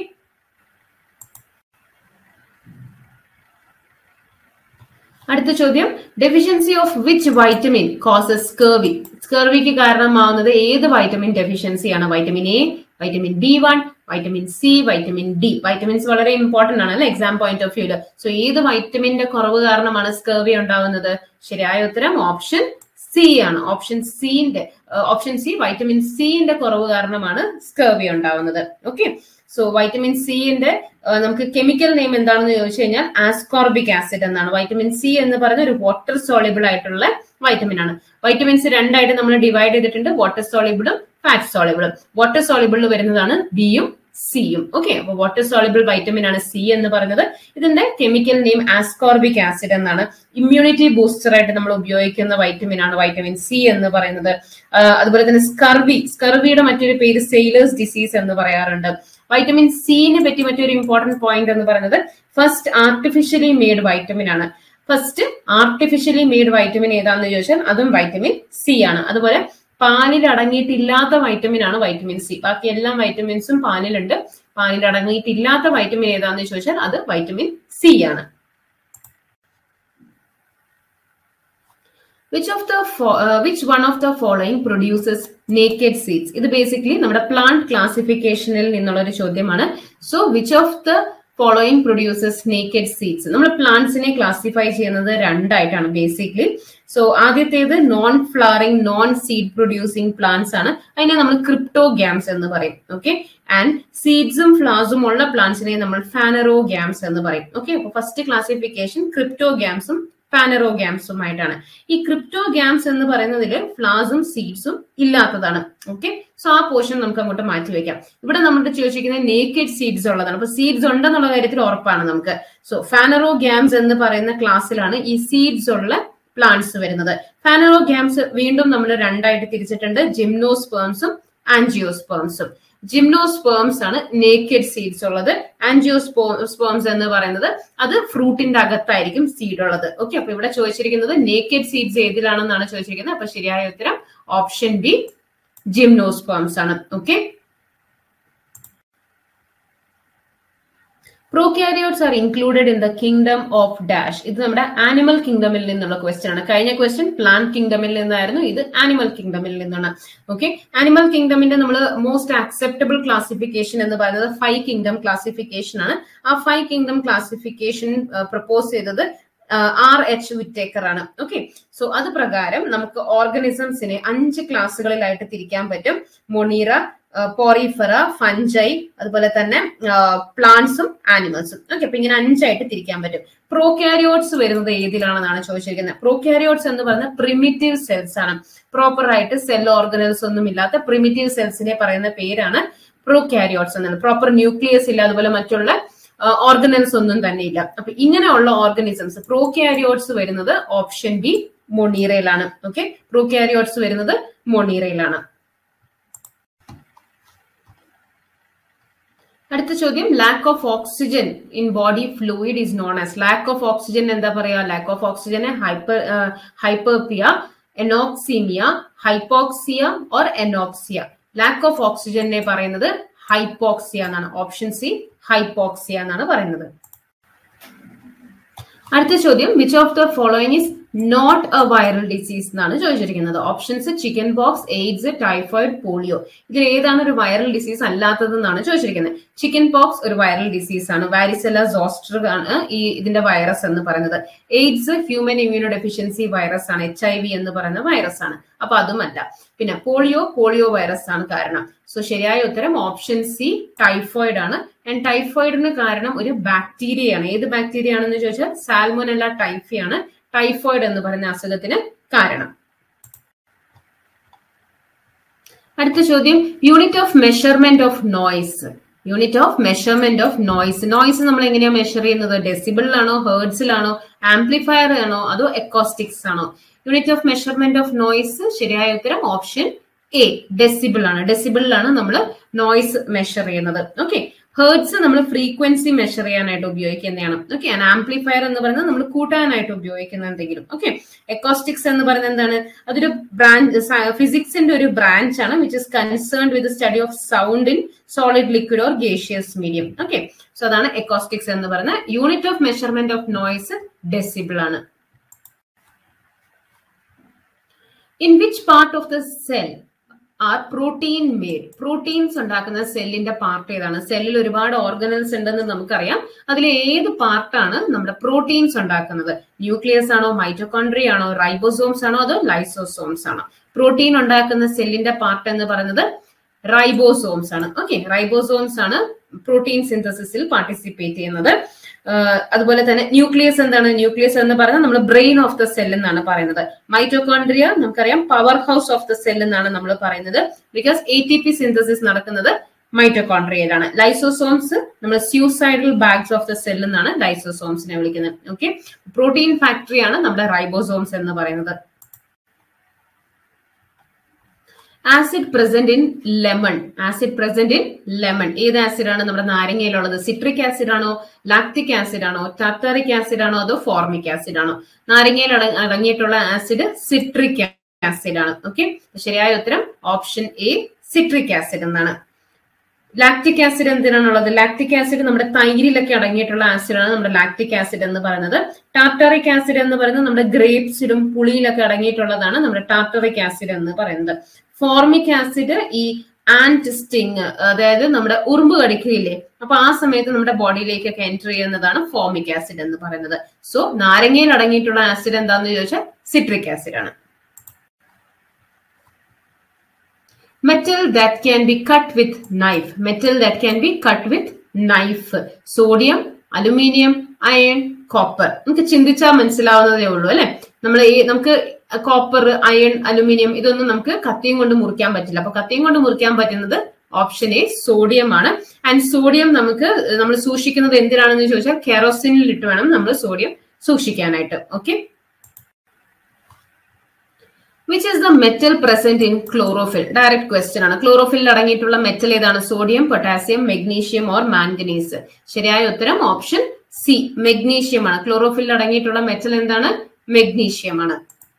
അടുത്ത ചോദ്യം deficiency of which vitamin causes scurvy സ്കർവിക്ക് കാരണമാവുന്നത് ഏത് വൈറ്റമിൻ ഡെഫിഷ്യൻസിയാണ് vitamin A vitamin B one vitamin C vitamin D vitamins വളരെ ഇമ്പോർട്ടന്റ് ആണ് അല്ലെ എക്സാം പോയിന്റ് ഓഫ് വ്യൂല് സോ ഏത് വൈറ്റമിന്റെ കുറവ് കാരണമാണ് സ്കർവി ഉണ്ടാവുന്നത് ശരിയായ ഉത്തരം ഓപ്ഷൻ സി ആണ് ഓപ്ഷൻ സിന്റെ ഓപ്ഷൻ സി വൈറ്റമിൻ സിന്റെ കുറവ് കാരണമാണ് സ്കർവി ഉണ്ടാവുന്നത് ഓക്കെ സോ വൈറ്റമിൻ സിന്റെ നമുക്ക് കെമിക്കൽ നെയിം എന്താണെന്ന് ചോദിച്ചു കഴിഞ്ഞാൽ ആസ്കോർബിക് ആസിഡ് എന്നാണ് വൈറ്റമിൻ സി എന്ന് പറയുന്ന ഒരു വാട്ടർ സോളിബിൾ ആയിട്ടുള്ള വൈറ്റമിൻ ആണ് വൈറ്റമിൻസ് രണ്ടായിട്ട് നമ്മൾ ഡിവൈഡ് ചെയ്തിട്ടുണ്ട് വാട്ടർ സോളിബിളും ഫാറ്റ് സോളിബിളും വാട്ടർ സോളിബിളിൽ വരുന്നതാണ് ബിയും സിയും ഓക്കെ അപ്പൊ വാട്ടർ സോളിബിൾ വൈറ്റമിൻ ആണ് സി എന്ന് പറയുന്നത് ഇതിന്റെ കെമിക്കൽ നെയിം ആസ്കോർബിക് ആസിഡ് എന്നാണ് ഇമ്മ്യൂണിറ്റി ബൂസ്റ്റർ ആയിട്ട് നമ്മൾ ഉപയോഗിക്കുന്ന വൈറ്റമിൻ ആണ് വൈറ്റമിൻ സി എന്ന് പറയുന്നത് അതുപോലെ തന്നെ സ്കർവി സ്കർവിയുടെ മറ്റൊരു പേര് സെയിലേഴ്സ് ഡിസീസ് എന്ന് പറയാറുണ്ട് വൈറ്റമിൻ സിനെ പറ്റി മറ്റൊരു ഇമ്പോർട്ടന്റ് പോയിന്റ് എന്ന് പറയുന്നത് ഫസ്റ്റ് ആർട്ടിഫിഷ്യലി മെയ്ഡ് വൈറ്റമിൻ ആണ് ഫസ്റ്റ് ആർട്ടിഫിഷ്യലി മെയ്ഡ് വൈറ്റമിൻ ഏതാണെന്ന് ചോദിച്ചാൽ അതും വൈറ്റമിൻ സി ആണ് അതുപോലെ പാലിൽ അടങ്ങിയിട്ടില്ലാത്ത വൈറ്റമിൻ ആണ് വൈറ്റമിൻ സി ബാക്കി എല്ലാ വൈറ്റമിൻസും പാലിലുണ്ട് പാലിൽ അടങ്ങിയിട്ടില്ലാത്ത വൈറ്റമിൻ ഏതാണെന്ന് ചോദിച്ചാൽ അത് വൈറ്റമിൻ സി ആണ് which of the which one of the following produces naked seeds ഇത് ബേസിക്കലി നമ്മുടെ പ്ലാന്റ് ക്ലാസിഫിക്കേഷനിൽ നിന്നുള്ള ഒരു ചോദ്യമാണ് so which of the following producers naked seeds നമ്മൾ പ്ലാന്റ്സിനെ ക്ലാസിഫൈ ചെയ്യുന്നത് രണ്ടായിട്ടാണ് ബേസിക്കലി സോ ആദ്യത്തേത് non flowering non seed producing plants ആണ് അതിനെ നമ്മൾ ക്രിപ്റ്റോഗ്യാംസ് എന്ന് പറയും ഓക്കെ ആൻഡ് സീഡ്സും ഫ്ലവേഴ്സും ഉള്ള പ്ലാന്റ്സിനെ നമ്മൾ ഫാനറോഗ്യാംസ് എന്ന് പറയും ഓക്കെ അപ്പൊ ഫസ്റ്റ് ക്ലാസിഫിക്കേഷൻ ക്രിപ്റ്റോഗ്യാംസും പാനറോഗ്യാംസുമായിട്ടാണ് ഈ ക്രിപ്റ്റോഗ്യാംസ് എന്ന് പറയുന്നതിൽ ഫ്ലവേഴ്സും സീഡ്സും ഇല്ലാത്തതാണ് ഓക്കെ സോ ആ പോർഷൻ നമുക്ക് അങ്ങോട്ട് മാറ്റി വെക്കാം ഇവിടെ നമ്മുടെ ചോദിച്ചിരിക്കുന്നത് നേക്കഡ് സീഡ്സ് ഉള്ളതാണ് അപ്പൊ സീഡ്സ് ഉണ്ടെന്നുള്ള കാര്യത്തിൽ ഉറപ്പാണ് നമുക്ക് സോ ഫാനറോഗ്യാംസ് എന്ന് പറയുന്ന ക്ലാസ്സിലാണ് ഈ സീഡ്സ് ഉള്ള പ്ലാന്റ്സ് വരുന്നത് ഫാനറോഗ്യാംസ് വീണ്ടും നമ്മൾ രണ്ടായിട്ട് തിരിച്ചിട്ടുണ്ട് ജിംനോസ്പേംസും ആൻജിയോസ്പേംസും ജിംനോസ്പേംസ് ആണ് നേക്കഡ് സീഡ്സ് ഉള്ളത് ആൻജിയോസ്പേംസ് എന്ന് പറയുന്നത് അത് ഫ്രൂട്ടിന്റെ അകത്തായിരിക്കും സീഡ് ഉള്ളത് ഓക്കെ അപ്പൊ ഇവിടെ ചോദിച്ചിരിക്കുന്നത് നേക്കഡ് സീഡ്സ് ഏതിലാണെന്നാണ് ചോദിച്ചിരിക്കുന്നത് അപ്പൊ ശരിയായ ഉത്തരം ഓപ്ഷൻ ബി ജിംനോസ്പേംസ് ആണ് okay prokaryotes are included in the kingdom of dash ഇത് നമ്മുടെ ആനിമൽ കിങ്ഡമിൽ നിന്നുള്ള ക്വസ്റ്റ്യൻ ആണ് കഴിഞ്ഞ ക്വസ്റ്റ്യൻ പ്ലാന്റ് കിങ്ഡമിൽ നിന്നായിരുന്നു ഇത് ആനിമൽ കിങ്ഡമിൽ നിന്നാണ് ഓക്കെ ആനിമൽ കിങ്ഡമിന്റെ നമ്മൾ മോസ്റ്റ് ആക്സെപ്റ്റബിൾ ക്ലാസിഫിക്കേഷൻ എന്ന് പറയുന്നത് ഫൈവ് കിങ്ഡം ക്ലാസിഫിക്കേഷൻ ആണ് ആ ഫൈവ് കിങ്ഡം ക്ലാസിഫിക്കേഷൻ പ്രപ്പോസ് ചെയ്തത് ആർ എച്ച് വിറ്റേക്കർ ആണ് ഓക്കെ സോ അത് പ്രകാരം നമുക്ക് ഓർഗനിസംസിനെ അഞ്ച് ക്ലാസ്സുകളിലായിട്ട് തിരിക്കാൻ പറ്റും മൊണീറ പോറിഫറ ഫഞ്ചൈ അതുപോലെ തന്നെ പ്ലാന്റ്സും ആനിമൽസും ഓക്കെ അപ്പൊ ഇങ്ങനെ അഞ്ചായിട്ട് തിരിക്കാൻ പറ്റും പ്രോക്യാരിയോട്സ് വരുന്നത് ഏതിലാണെന്നാണ് ചോദിച്ചിരിക്കുന്നത് പ്രോക്യാരിയോട്സ് എന്ന് പറയുന്ന പ്രിമിറ്റീവ് സെൽസ് ആണ് പ്രോപ്പർ ആയിട്ട് സെൽ ഓർഗനൽസ് ഒന്നും ഇല്ലാത്ത പ്രിമിറ്റീവ് സെൽസിനെ പറയുന്ന പേരാണ് പ്രോക്യാരിയോട്സ് എന്നാണ് പ്രോപ്പർ ന്യൂക്ലിയസ് ഇല്ല അതുപോലെ മറ്റുള്ള ഓർഗനൽസ് ഒന്നും തന്നെ ഇല്ല അപ്പൊ ഇങ്ങനെയുള്ള ഓർഗനിസംസ് പ്രോക്യാരിയോട്സ് വരുന്നത് ഓപ്ഷൻ ബി മൊണീറയിലാണ് ഓക്കെ പ്രോക്യാരിയോട്സ് വരുന്നത് മൊണീറയിലാണ് അടുത്ത ചോദ്യം lack of oxygen in body fluid is known as lack of oxygen എന്താ പറയാ ലാക്ക് ഓഫ് ഓക്സിജനെ hyper hyperpnea anoxemia hypoxia or anoxia lack of ഓക്സിജനെ പറയുന്നത് ഹൈപ്പോക്സിയ എന്നാണ് ഓപ്ഷൻ സി ഹൈപ്പോക്സിയ എന്നാണ് പറയുന്നത് അടുത്ത ചോദ്യം which of the following is not a viral disease എന്നാണ് ചോദിച്ചിരിക്കുന്നത് options chicken pox AIDS typhoid polio ഇതിൽ ഏതാണ് ഒരു വൈറൽ ഡിസീസ് അല്ലാത്തത് എന്നാണ് ചോദിച്ചിരിക്കുന്നത് ചിക്കൻ പോക്സ് ഒരു വൈറൽ ഡിസീസ് ആണ് വാരിസെല സോസ്റ്റർ ആണ് ഈ ഇതിന്റെ വൈറസ് എന്ന് പറയുന്നത് AIDS human immunodeficiency virus ആണ് എച്ച് ഐ വി എന്ന് പറയുന്ന വൈറസ് ആണ് അപ്പൊ അതുമല്ല പിന്നെ പോളിയോ പോളിയോ വൈറസ് ആണ് കാരണം സോ ശരിയായ ഉത്തരം ഓപ്ഷൻ സി ടൈഫോയിഡ് ആണ് ആൻഡ് ടൈഫോയിഡിന് കാരണം ഒരു ബാക്ടീരിയയാണ് ഏത് ബാക്ടീരിയ ആണെന്ന് ചോദിച്ചാൽ സാൽമോനല്ല ടൈഫിയാണ് ടൈഫോയിഡ് എന്ന് പറയുന്ന അസുഖത്തിന് കാരണം അടുത്ത ചോദ്യം unit of measurement of noise unit of measurement of noise noise നമ്മൾ എങ്ങനെയാ മെഷർ ചെയ്യുന്നത് ഡെസിബിളിലാണോ ഹേർഡ്സിലാണോ ആംപ്ലിഫയർ ആണോ അതോ എക്കോസ്റ്റിക്സ് ആണോ unit of measurement of noise ശരിയായ ഉത്തരം ഓപ്ഷൻ എ ഡെസിബിൾ ആണ് ഡെസിബിളിലാണ് നമ്മൾ നോയ്സ് മെഷർ ചെയ്യുന്നത് ഓക്കെ ഹേർട്സ് നമ്മൾ ഫ്രീക്വൻസി മെഷർ ചെയ്യാനായിട്ട് ഉപയോഗിക്കുന്നതാണ് ഓക്കെ ആംപ്ലിഫയർ എന്ന് പറയുന്നത് നമ്മൾ കൂട്ടാനായിട്ട് ഉപയോഗിക്കുന്ന എന്തെങ്കിലും ഓക്കെ എക്കോസ്റ്റിക്സ് എന്ന് പറയുന്നത് എന്താണ് അതൊരു ബ്രാഞ്ച് ഫിസിക്സിന്റെ ഒരു ബ്രാഞ്ച് ആണ് which is concerned with study of sound in solid liquid or gaseous medium okay so അതാണ് എക്കോസ്റ്റിക്സ് എന്ന് പറയുന്നത് unit of measurement of noise decibel ആണ് in which part of the cell are protein made proteins ഉണ്ടാക്കുന്ന സെല്ലിന്റെ part ഏതാണ് സെല്ലിൽ ഒരുപാട് organelles ഉണ്ടെന്ന് നമുക്കറിയാം അതിൽ ഏത് പാർട്ടാണ് നമ്മുടെ പ്രോട്ടീൻസ് ഉണ്ടാക്കുന്നത് ന്യൂക്ലിയസ് ആണോ മൈറ്റോകോൺട്രി ആണോ റൈബോസോംസ് ആണോ അതോ ലൈസോസോംസ് ആണോ പ്രോട്ടീൻ ഉണ്ടാക്കുന്ന സെല്ലിന്റെ പാർട്ട് എന്ന് പറയുന്നത് റൈബോസോംസ് ആണ് ഓക്കെ റൈബോസോംസ് ആണ് പ്രോട്ടീൻ സിന്തസിസിൽ പാർട്ടിസിപ്പേറ്റ് ചെയ്യുന്നത് അതുപോലെ തന്നെ ന്യൂക്ലിയസ് എന്താണ് ന്യൂക്ലിയസ് എന്ന് പറയുന്നത് നമ്മൾ ബ്രെയിൻ ഓഫ് ദ സെൽ എന്നാണ് പറയുന്നത് മൈറ്റോകോൺട്രിയ നമുക്കറിയാം powerhouse of the cell എന്നാണ് നമ്മൾ പറയുന്നത് because A T P synthesis നടക്കുന്നത് മൈറ്റോകോൺട്രിയയിലാണ് ലൈസോസോംസ് നമ്മൾ suicidal bags of the cell എന്നാണ് ലൈസോസോംസിനെ വിളിക്കുന്നത് ഓക്കെ പ്രോട്ടീൻ ഫാക്ടറിയാണ് നമ്മുടെ റൈബോസോംസ് എന്ന് പറയുന്നത് acid present in lemon acid present in lemon ഏത് ആസിഡ് ആണ് നമ്മുടെ നാരങ്ങയിലുള്ളത് സിട്രിക് ആസിഡ് ആണോ ലാക്ടിക് ആസിഡ് ആണോ ടാർട്ടാറിക് ആസിഡ് ആണോ അതോ ഫോർമിക് ആസിഡ് ആണോ നാരങ്ങയിൽ അടങ്ങിയിട്ടുള്ള ആസിഡ് സിട്രിക് ആസിഡ് ആണ് ഓക്കെ ശരിയായ ഉത്തരം ഓപ്ഷൻ എ സിട്രിക് ആസിഡ് എന്നാണ് ലാക്ടിക് ആസിഡ് എന്തിനാണുള്ളത് ലാക്ടിക് ആസിഡ് നമ്മുടെ തൈരിലൊക്കെ അടങ്ങിയിട്ടുള്ള ആസിഡാണ് നമ്മുടെ ലാക്ടിക് ആസിഡ് എന്ന് പറയുന്നത് ടാർട്ടറിക് ആസിഡ് എന്ന് പറയുന്നത് നമ്മുടെ ഗ്രേപ്സിലും പുളിയിലൊക്കെ അടങ്ങിയിട്ടുള്ളതാണ് നമ്മുടെ ടാർട്ടറിക് ആസിഡ് എന്ന് പറയുന്നത് ഫോർമിക് ആസിഡ് ഈ ആൻഡ് സ്റ്റിങ് അതായത് നമ്മുടെ ഉറുമ്പ് കടിക്കുകയില്ലേ അപ്പൊ ആ സമയത്ത് നമ്മുടെ ബോഡിയിലേക്കൊക്കെ എൻറ്റർ ചെയ്യുന്നതാണ് ഫോമിക് ആസിഡ് എന്ന് പറയുന്നത് സോ നാരങ്ങയിൽ അടങ്ങിയിട്ടുള്ള ആസിഡ് എന്താന്ന് ചോദിച്ചാൽ സിട്രിക് ആസിഡ് ആണ് metal that can be cut with knife metal that can be cut with knife sodium aluminium iron copper നമുക്ക് ചിന്തിച്ചാൽ മനസ്സിലാവുന്നതേ ഉള്ളൂ അല്ലെ നമ്മൾ ഈ നമുക്ക് കോപ്പർ അയൺ അലുമിനിയം ഇതൊന്നും നമുക്ക് കത്തിയും കൊണ്ട് മുറിക്കാൻ പറ്റില്ല അപ്പൊ കത്തിയും കൊണ്ട് മുറിക്കാൻ പറ്റുന്നത് ഓപ്ഷൻ എ സോഡിയം ആണ് ആൻഡ് സോഡിയം നമുക്ക് നമ്മൾ സൂക്ഷിക്കുന്നത് എന്തിനാണെന്ന് ചോദിച്ചാൽ കെറോസിനിൽ ഇട്ട് വേണം നമ്മൾ സോഡിയം സൂക്ഷിക്കാനായിട്ട് okay which is the metal present in chlorophyll direct question ആണ് ക്ലോറോഫിൽ അടങ്ങിയിട്ടുള്ള മെറ്റൽ ഏതാണ് sodium potassium magnesium or manganese ശരിയായ ഉത്തരം ഓപ്ഷൻ സി മെഗ്നീഷ്യം ആണ് ക്ലോറോഫിൽ അടങ്ങിയിട്ടുള്ള മെറ്റൽ എന്താണ് മെഗ്നീഷ്യം ആണ്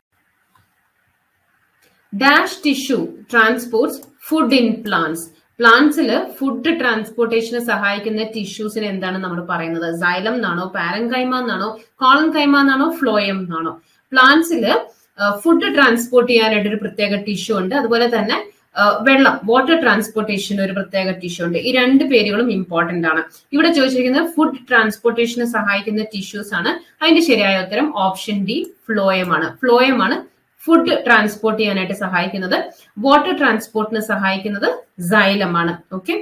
dash tissue transports food in plants പ്ലാന്റ്സിൽ ഫുഡ് ട്രാൻസ്പോർട്ടേഷന് സഹായിക്കുന്ന ടിഷ്യൂസിന് എന്താണ് നമ്മൾ പറയുന്നത് സൈലം എന്നാണോ പാരൻകൈമ എന്നാണോ കോളൻ കൈമ എന്നാണോ ഫ്ലോയം എന്നാണോ പ്ലാന്റ്സിൽ ഫുഡ് ട്രാൻസ്പോർട്ട് ചെയ്യാനായിട്ട് ഒരു പ്രത്യേക ടിഷ്യൂ ഉണ്ട് അതുപോലെ തന്നെ വെള്ളം വാട്ടർ ട്രാൻസ്പോർട്ടേഷൻ ഒരു പ്രത്യേക ടിഷ്യൂ ഉണ്ട് ഈ രണ്ട് പേരുകളും ഇമ്പോർട്ടന്റ് ആണ് ഇവിടെ ചോദിച്ചിരിക്കുന്നത് ഫുഡ് ട്രാൻസ്പോർട്ടേഷന് സഹായിക്കുന്ന ടിഷ്യൂസ് ആണ് അതിന്റെ ശരിയായ ഉത്തരം ഓപ്ഷൻ ഡി ഫ്ലോയമാണ് ഫ്ലോയമാണ് ഫുഡ് ട്രാൻസ്പോർട്ട് ചെയ്യാനായിട്ട് സഹായിക്കുന്നത് വാട്ടർ ട്രാൻസ്പോർട്ടിന് സഹായിക്കുന്നത് സൈലമാണ് ഓക്കെ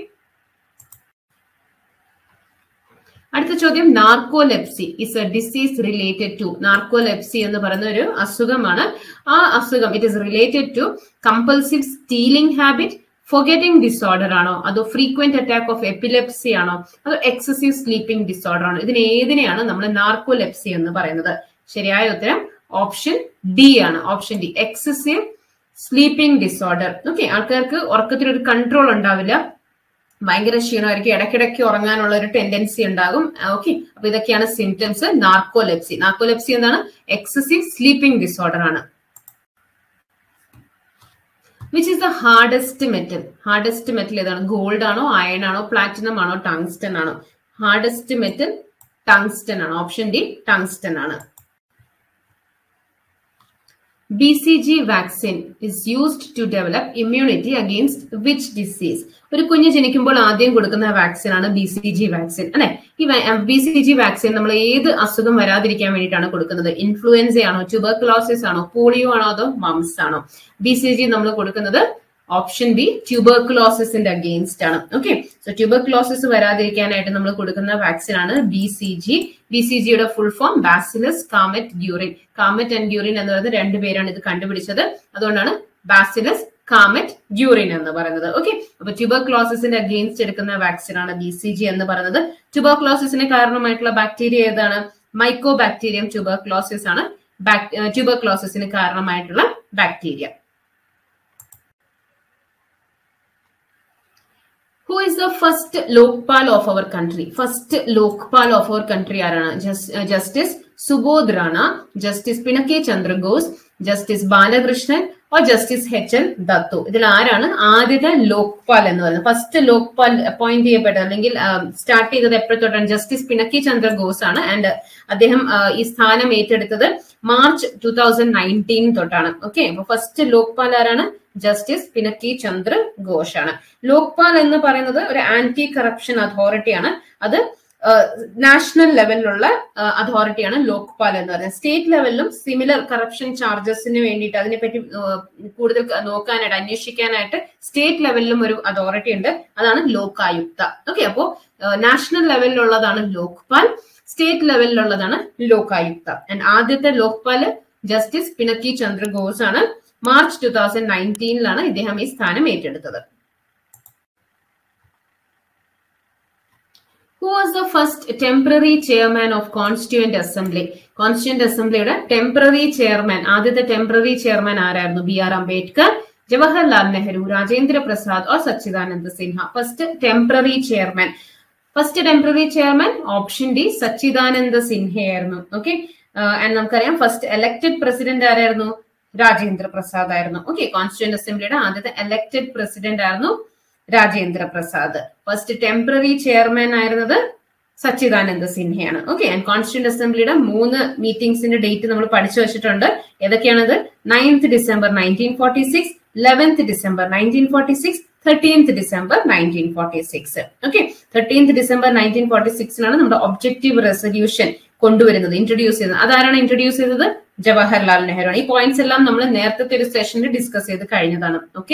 അടുത്ത ചോദ്യം narcolepsy is a disease related to narcolepsy എന്ന് പറയുന്ന ഒരു അസുഖമാണ് ആ അസുഖം it is related to compulsive stealing habit forgetting disorder ആണോ അതോ ഫ്രീക്വന്റ് അറ്റാക്ക് ഓഫ് എപ്പിലെപ്സി ആണോ അതോ എക്സസീവ് സ്ലീപ്പിംഗ് ഡിസോർഡർ ആണോ ഇതിന് ഏതിനെയാണ് നമ്മൾ നാർക്കോലെപ്സി എന്ന് പറയുന്നത് ശരിയായ ഉത്തരം ഓപ്ഷൻ ഡി ആണ് option D excessive sleeping disorder okay ആൾക്കാർക്ക് ഉറക്കത്തിൽ ഒരു കൺട്രോൾ ഉണ്ടാവില്ല ഭയങ്കര ക്ഷീണമായിരിക്കും ഇടയ്ക്കിടയ്ക്ക് ഉറങ്ങാനുള്ള ഒരു ടെൻഡൻസി ഉണ്ടാകും ഓക്കെ അപ്പൊ ഇതൊക്കെയാണ് സിംറ്റംസ് നാർക്കോലെപ്സി നാർക്കോലെപ്സി എന്താണ് എക്സസീവ് സ്ലീപ്പിംഗ് ഡിസോർഡർ ആണ് which is the hardest metal hardest metal ഏതാണ് ഗോൾഡ് ആണോ അയൺ ആണോ പ്ലാറ്റിനം ആണോ ടങ്സ്റ്റൺ ആണോ ഹാർഡസ്റ്റ് മെറ്റൽ ടങ്സ്റ്റൺ ആണ് ഓപ്ഷൻ ഡി ടങ്സ്റ്റൺ ആണ് BCG vaccine is used to develop immunity against which disease? ഒരു കുഞ്ഞ് ജനിക്കുമ്പോൾ ആദ്യം കൊടുക്കുന്ന വാക്സിൻ ആണ് ബി സി ജി വാക്സിൻ അല്ലെ ഈ ബി സി ജി വാക്സിൻ നമ്മൾ ഏത് അസുഖം വരാതിരിക്കാൻ വേണ്ടിയിട്ടാണ് കൊടുക്കുന്നത് ഇൻഫ്ലുവൻസ ആണോ ട്യൂബർക്ലോസിസ് ആണോ പോളിയോ ആണോ അതോ മംസ് ആണോ ബി സി ജി നമ്മൾ കൊടുക്കുന്നത് ഓപ്ഷൻ ബി ട്യൂബർക്ലോസിന്റെ അഗെയിൻസ്റ്റ് ആണ് ഓക്കെ സോ ട്യൂബർക്ലോസിസ് വരാതിരിക്കാനായിട്ട് നമ്മൾ കൊടുക്കുന്ന വാക്സിൻ ആണ് B C G B C ജിയുടെ full form bacillus Calmette Guerin Calmette and Guerin എന്ന് പറയുന്നത് രണ്ടുപേരാണ് ഇത് കണ്ടുപിടിച്ചത് അതുകൊണ്ടാണ് ബാസിലസ് കാമറ്റ് ഡ്യൂറിൻ എന്ന് പറയുന്നത് ഓക്കെ അപ്പൊ ട്യൂബർക്ലോസിന്റെ അഗെയിൻസ്റ്റ് എടുക്കുന്ന വാക്സിൻ ആണ് ബി സി ജി എന്ന് പറയുന്നത് ട്യൂബർക്ലോസിന് കാരണമായിട്ടുള്ള ബാക്ടീരിയ ഏതാണ് മൈക്കോ ബാക്ടീരിയം ട്യൂബർക്ലോസിസ് ആണ് ട്യൂബർക്ലോസിന് കാരണമായിട്ടുള്ള bacteria who is the first Lokpal of our country first Lokpal of our country ആരാണ് justice Subodh Rana justice Pinaki Chandra Ghose justice Balakrishnan or justice H L Dattu ഇതിൽ ആരാണ് ആദ്യത്തെ ലോക്പാൽ എന്ന് പറയുന്നത് ഫസ്റ്റ് ലോക്പാൽ അപ്പോയിന്റ് ചെയ്യപ്പെട്ടത് അല്ലെങ്കിൽ സ്റ്റാർട്ട് ചെയ്തത് എപ്പോഴത്തോട്ടാണ് ജസ്റ്റിസ് പിണക്കി ചന്ദ്ര ഘോസ് ആണ് ആൻഡ് അദ്ദേഹം ഈ സ്ഥാനം ഏറ്റെടുത്തത് മാർച്ച് ടൂ തൗസൻഡ് നയൻറ്റീൻ തൊട്ടാണ് ഓക്കെ അപ്പൊ ഫസ്റ്റ് ലോക്പാൽ ആരാണ് ജസ്റ്റിസ് പിണക്കി ചന്ദ്ര ഘോഷ് ആണ് ലോക്പാൽ എന്ന് പറയുന്നത് ഒരു ആന്റി കറപ്ഷൻ അതോറിറ്റിയാണ് അത് നാഷണൽ ലെവലിലുള്ള അതോറിറ്റിയാണ് ലോക്പാൽ എന്ന് പറയുന്നത് സ്റ്റേറ്റ് ലെവലിലും സിമിലർ കറപ്ഷൻ ചാർജസിന് വേണ്ടിയിട്ട് അതിനെപ്പറ്റി കൂടുതൽ നോക്കാനായിട്ട് അന്വേഷിക്കാനായിട്ട് സ്റ്റേറ്റ് ലെവലിലും ഒരു അതോറിറ്റി ഉണ്ട് അതാണ് ലോകായുക്ത ഓക്കെ അപ്പോ നാഷണൽ ലെവലിലുള്ളതാണ് ലോക്പാൽ സ്റ്റേറ്റ് ലെവലിലുള്ളതാണ് ലോകായുക്ത ആൻഡ് ആദ്യത്തെ ലോക്പാൽ ജസ്റ്റിസ് പിണക്കി ചന്ദ്ര ഘോസ് ആണ് മാർച്ച് ടൂ തൗസൻഡ് നയൻറ്റീനിലാണ് ഇദ്ദേഹം ഈ സ്ഥാനം ഏറ്റെടുത്തത് who was the first temporary chairman of constituent assembly constituent അസംബ്ലിയുടെ ടെമ്പററി ചെയർമാൻ ആദ്യത്തെ ടെമ്പററി ചെയർമാൻ ആരായിരുന്നു B R Ambedkar Jawaharlal Nehru Rajendra Prasad or Sachchidananda Sinha first temporary chairman first temporary chairman option D Sachchidananda സിൻഹയായിരുന്നു ഓക്കെ ആൻഡ് നമുക്കറിയാം ഫസ്റ്റ് എലക്ടഡ് പ്രസിഡന്റ് ആരായിരുന്നു രാജേന്ദ്ര പ്രസാദ് ആയിരുന്നു ഓക്കെ കോൺസ്റ്റിറ്റ്യൂന്റ് അസംബ്ലിയുടെ ആദ്യത്തെ elected president ആയിരുന്നു Rajendra Prasad first temporary chairman ആയിരുന്നത് സച്ചിദാനന്ദ സിൻഹയാണ് ഓക്കെ ആൻഡ് കോൺസ്റ്റിറ്റ്യൂന്റ് അസംബ്ലിയുടെ മൂന്ന് മീറ്റിംഗ്സിന്റെ ഡേറ്റ് നമ്മൾ പഠിച്ചു വെച്ചിട്ടുണ്ട് ഏതൊക്കെയാണത് ninth December nineteen forty six eleventh December nineteen forty six thirteenth December nineteen forty six okay thirteenth December nineteen forty സിക്സിനാണ് നമ്മുടെ ഒബ്ജക്റ്റീവ് റെസൊല്യൂഷൻ കൊണ്ടുവരുന്നത് ഇൻട്രൊഡ്യൂസ് ചെയ്യുന്നത് അതാരാണ് ഇൻട്രൊഡ്യൂസ് ചെയ്തത് ജവഹർലാൽ നെഹ്റു ആണ് ഈ പോയിന്റ്സ് എല്ലാം നമ്മൾ നേരത്തെ ഒരു സെഷനിൽ ഡിസ്കസ് ചെയ്ത് കഴിഞ്ഞതാണ് ഓക്കെ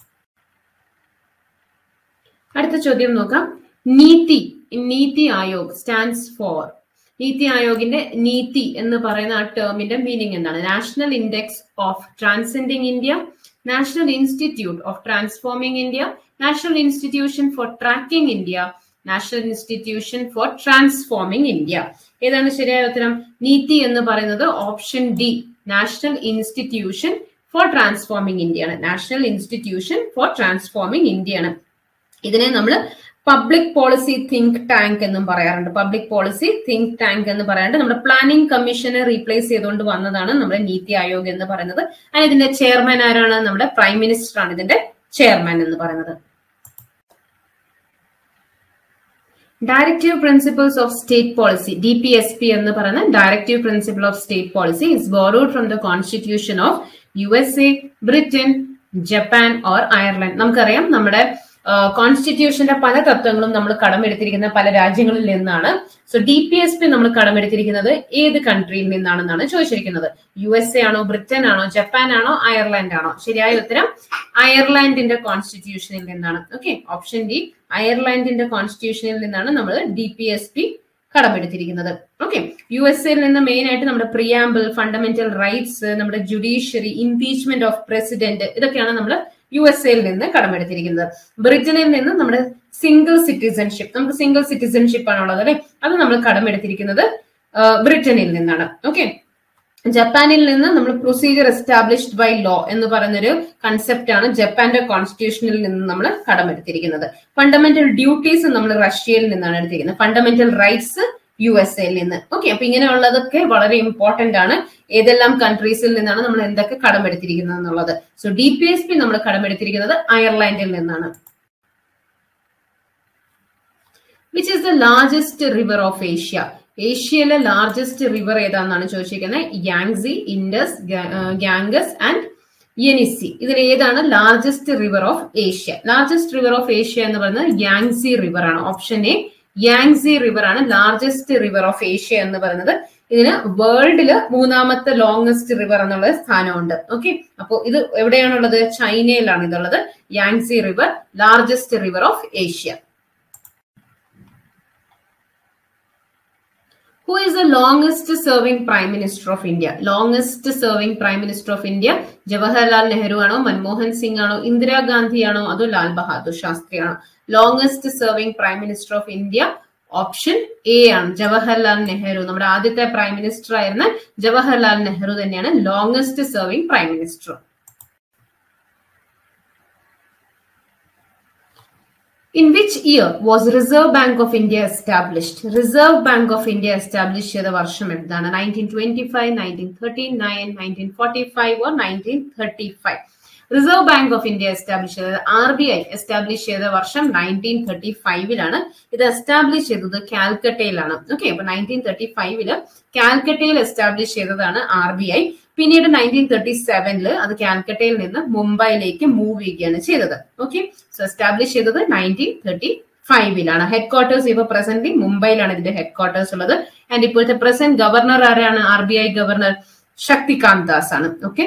അടുത്ത ചോദ്യം നോക്കാം നീതി നീതി ആയോഗ് സ്റ്റാൻഡ്സ് ഫോർ നീതി ആയോഗിന്റെ നീതി എന്ന് പറയുന്ന ആ ടേമിന്റെ മീനിങ് എന്താണ് national index of transcending India national institute of transforming India national institution for tracking India national institution for transforming India ഏതാണ് ശരിയായ ഉത്തരം നീതി എന്ന് പറയുന്നത് option D national institution for transforming India ആണ് national institution for transforming India ആണ് ഇതിനെ നമ്മൾ public policy think tank എന്നും പറയാറുണ്ട് പബ്ലിക് പോളിസി തിങ്ക് ടാങ്ക് എന്ന് പറയാറുണ്ട് നമ്മുടെ പ്ലാനിംഗ് കമ്മീഷനെ റീപ്ലേസ് ചെയ്തുകൊണ്ട് വന്നതാണ് നമ്മുടെ നീതി ആയോഗ് എന്ന് പറയുന്നത് അതിന് ഇതിന്റെ ചെയർമാൻ ആരാണ് നമ്മുടെ പ്രൈം മിനിസ്റ്റർ ആണ് ഇതിന്റെ ചെയർമാൻ എന്ന് പറയുന്നത് directive principles of state policy D P S P എന്ന് പറയുന്ന directive principle of state policy is borrowed from the constitution of U S A Britain Japan or Ireland നമുക്കറിയാം നമ്മുടെ കോൺസ്റ്റിറ്റ്യൂഷന്റെ പല തത്വങ്ങളും നമ്മൾ കടമെടുത്തിരിക്കുന്ന പല രാജ്യങ്ങളിൽ നിന്നാണ് so D P S P നമ്മൾ കടമെടുത്തിരിക്കുന്നത് ഏത് കൺട്രിയിൽ നിന്നാണെന്നാണ് ചോദിച്ചിരിക്കുന്നത് യു എസ് എ ആണോ ബ്രിട്ടൻ ആണോ ജപ്പാൻ ആണോ അയർലാൻഡ് ആണോ ശരിയായ ഉത്തരം അയർലാൻഡിന്റെ കോൺസ്റ്റിറ്റ്യൂഷനിൽ നിന്നാണ് ഓക്കെ ഓപ്ഷൻ ഡി അയർലാൻഡിന്റെ കോൺസ്റ്റിറ്റ്യൂഷനിൽ നിന്നാണ് നമ്മൾ ഡി പി എസ് പി കടമെടുത്തിരിക്കുന്നത് ഓക്കെ യു എസ് എയിൽ നിന്ന് മെയിൻ ആയിട്ട് നമ്മുടെ പ്രിയാമ്പിൾ ഫണ്ടമെന്റൽ റൈറ്റ്സ് നമ്മുടെ ജുഡീഷ്യറി ഇംപീച്ച്മെന്റ് ഓഫ് പ്രസിഡന്റ് ഇതൊക്കെയാണ് നമ്മൾ യു എസ് എയിൽ നിന്ന് കടമെടുത്തിരിക്കുന്നത് ബ്രിട്ടനിൽ നിന്ന് നമ്മുടെ സിംഗിൾ സിറ്റിസൺഷിപ്പ് നമുക്ക് സിംഗിൾ സിറ്റിസൺഷിപ്പ് ആണുള്ളത് അല്ലെ അത് നമ്മൾ കടമെടുത്തിരിക്കുന്നത് ബ്രിട്ടനിൽ നിന്നാണ് ഓക്കെ ജപ്പാനിൽ നിന്ന് നമ്മൾ പ്രൊസീജിയർ എസ്റ്റാബ്ലിഷ്ഡ് ബൈ ലോ എന്ന് പറയുന്നൊരു കൺസെപ്റ്റ് ആണ് ജപ്പാന്റെ കോൺസ്റ്റിറ്റ്യൂഷനിൽ നിന്ന് നമ്മൾ കടമെടുത്തിരിക്കുന്നത് ഫണ്ടമെന്റൽ ഡ്യൂട്ടീസ് നമ്മൾ റഷ്യയിൽ നിന്നാണ് എടുത്തിരിക്കുന്നത് ഫണ്ടമെന്റൽ റൈറ്റ്സ് യു എസ് എയിൽ നിന്ന് ഓക്കെ അപ്പൊ ഇങ്ങനെയുള്ളതൊക്കെ വളരെ ഇമ്പോർട്ടന്റ് ആണ് ഏതെല്ലാം കൺട്രീസിൽ നിന്നാണ് നമ്മൾ എന്തൊക്കെ കടമെടുത്തിരിക്കുന്നത് എന്നുള്ളത് so D P S P നമ്മൾ കടമെടുത്തിരിക്കുന്നത് അയർലാൻഡിൽ നിന്നാണ് which is the largest river of Asia ഏഷ്യയിലെ ലാർജസ്റ്റ് റിവർ ഏതാണെന്നാണ് ചോദിച്ചിരിക്കുന്നത് Yangtze Indus Ganges and Yenisei ഇതിൽ ഏതാണ് largest river of Asia largest river of Asia എന്ന് പറയുന്നത് യാങ്സി റിവർ ആണ് ഓപ്ഷൻ എ യാങ്സി റിവർ ആണ് ലാർജസ്റ്റ് റിവർ ഓഫ് ഏഷ്യ എന്ന് പറയുന്നത് ഇതിന് വേൾഡില് മൂന്നാമത്തെ ലോങ്സ്റ്റ് റിവർ എന്നുള്ള സ്ഥാനമുണ്ട് ഓക്കെ അപ്പോൾ ഇത് എവിടെയാണുള്ളത് ചൈനയിലാണ് ഇതുള്ളത് Yangtze river largest river of Asia Who is the longest serving Prime Minister of India? Longest serving Prime Minister of India Jawaharlal Nehru ആണോ മൻമോഹൻ സിംഗ് ആണോ ഇന്ദിരാഗാന്ധി ആണോ അതോ ലാൽ ബഹാദൂർ ശാസ്ത്രി ആണോ longest serving prime minister of India option A ആണ് ജവഹർലാൽ നെഹ്റു നമ്മുടെ ആദ്യത്തെ പ്രൈം മിനിസ്റ്റർ ആയിരുന്ന ജവഹർലാൽ നെഹ്റു തന്നെയാണ് longest serving prime minister In which year was Reserve Bank of India established? Reserve Bank of India established ചെയ്ത വർഷം എന്താണ് nineteen twenty five nineteen thirty nine nineteen forty five or nineteen thirty five reserve bank of India establish ചെയ്തത് R B I establish ചെയ്ത വർഷം nineteen thirty ഫൈവിലാണ് ഇത് establish ചെയ്തത് കാൽക്കട്ടയിലാണ് ഓക്കെ അപ്പൊ നയൻറ്റീൻ തേർട്ടി ഫൈവില് കാൽക്കട്ടയിൽ എസ്റ്റാബ്ലിഷ് ചെയ്തതാണ് ആർ ബി ഐ പിന്നീട് നയൻറ്റീൻ തേർട്ടി സെവനില് അത് കാൽക്കട്ടയിൽ നിന്ന് മുംബൈയിലേക്ക് മൂവ് ചെയ്യുകയാണ് ചെയ്തത് ഓക്കെ സോ എസ്റ്റാബ്ലിഷ് ചെയ്തത് നയൻറ്റീൻ തേർട്ടി ഫൈവിലാണ് ഹെഡ് ക്വാർട്ടേഴ്സ് ഇപ്പൊ പ്രസന്റ് മുംബൈയിലാണ് ഇതിന്റെ ഹെഡ് ക്വാർട്ടേഴ്സ് ഉള്ളത് ആൻഡ് ഇപ്പോഴത്തെ പ്രസന്റ് ഗവർണർ ആരാണ് R B I governor Shaktikanta Das ആണ് okay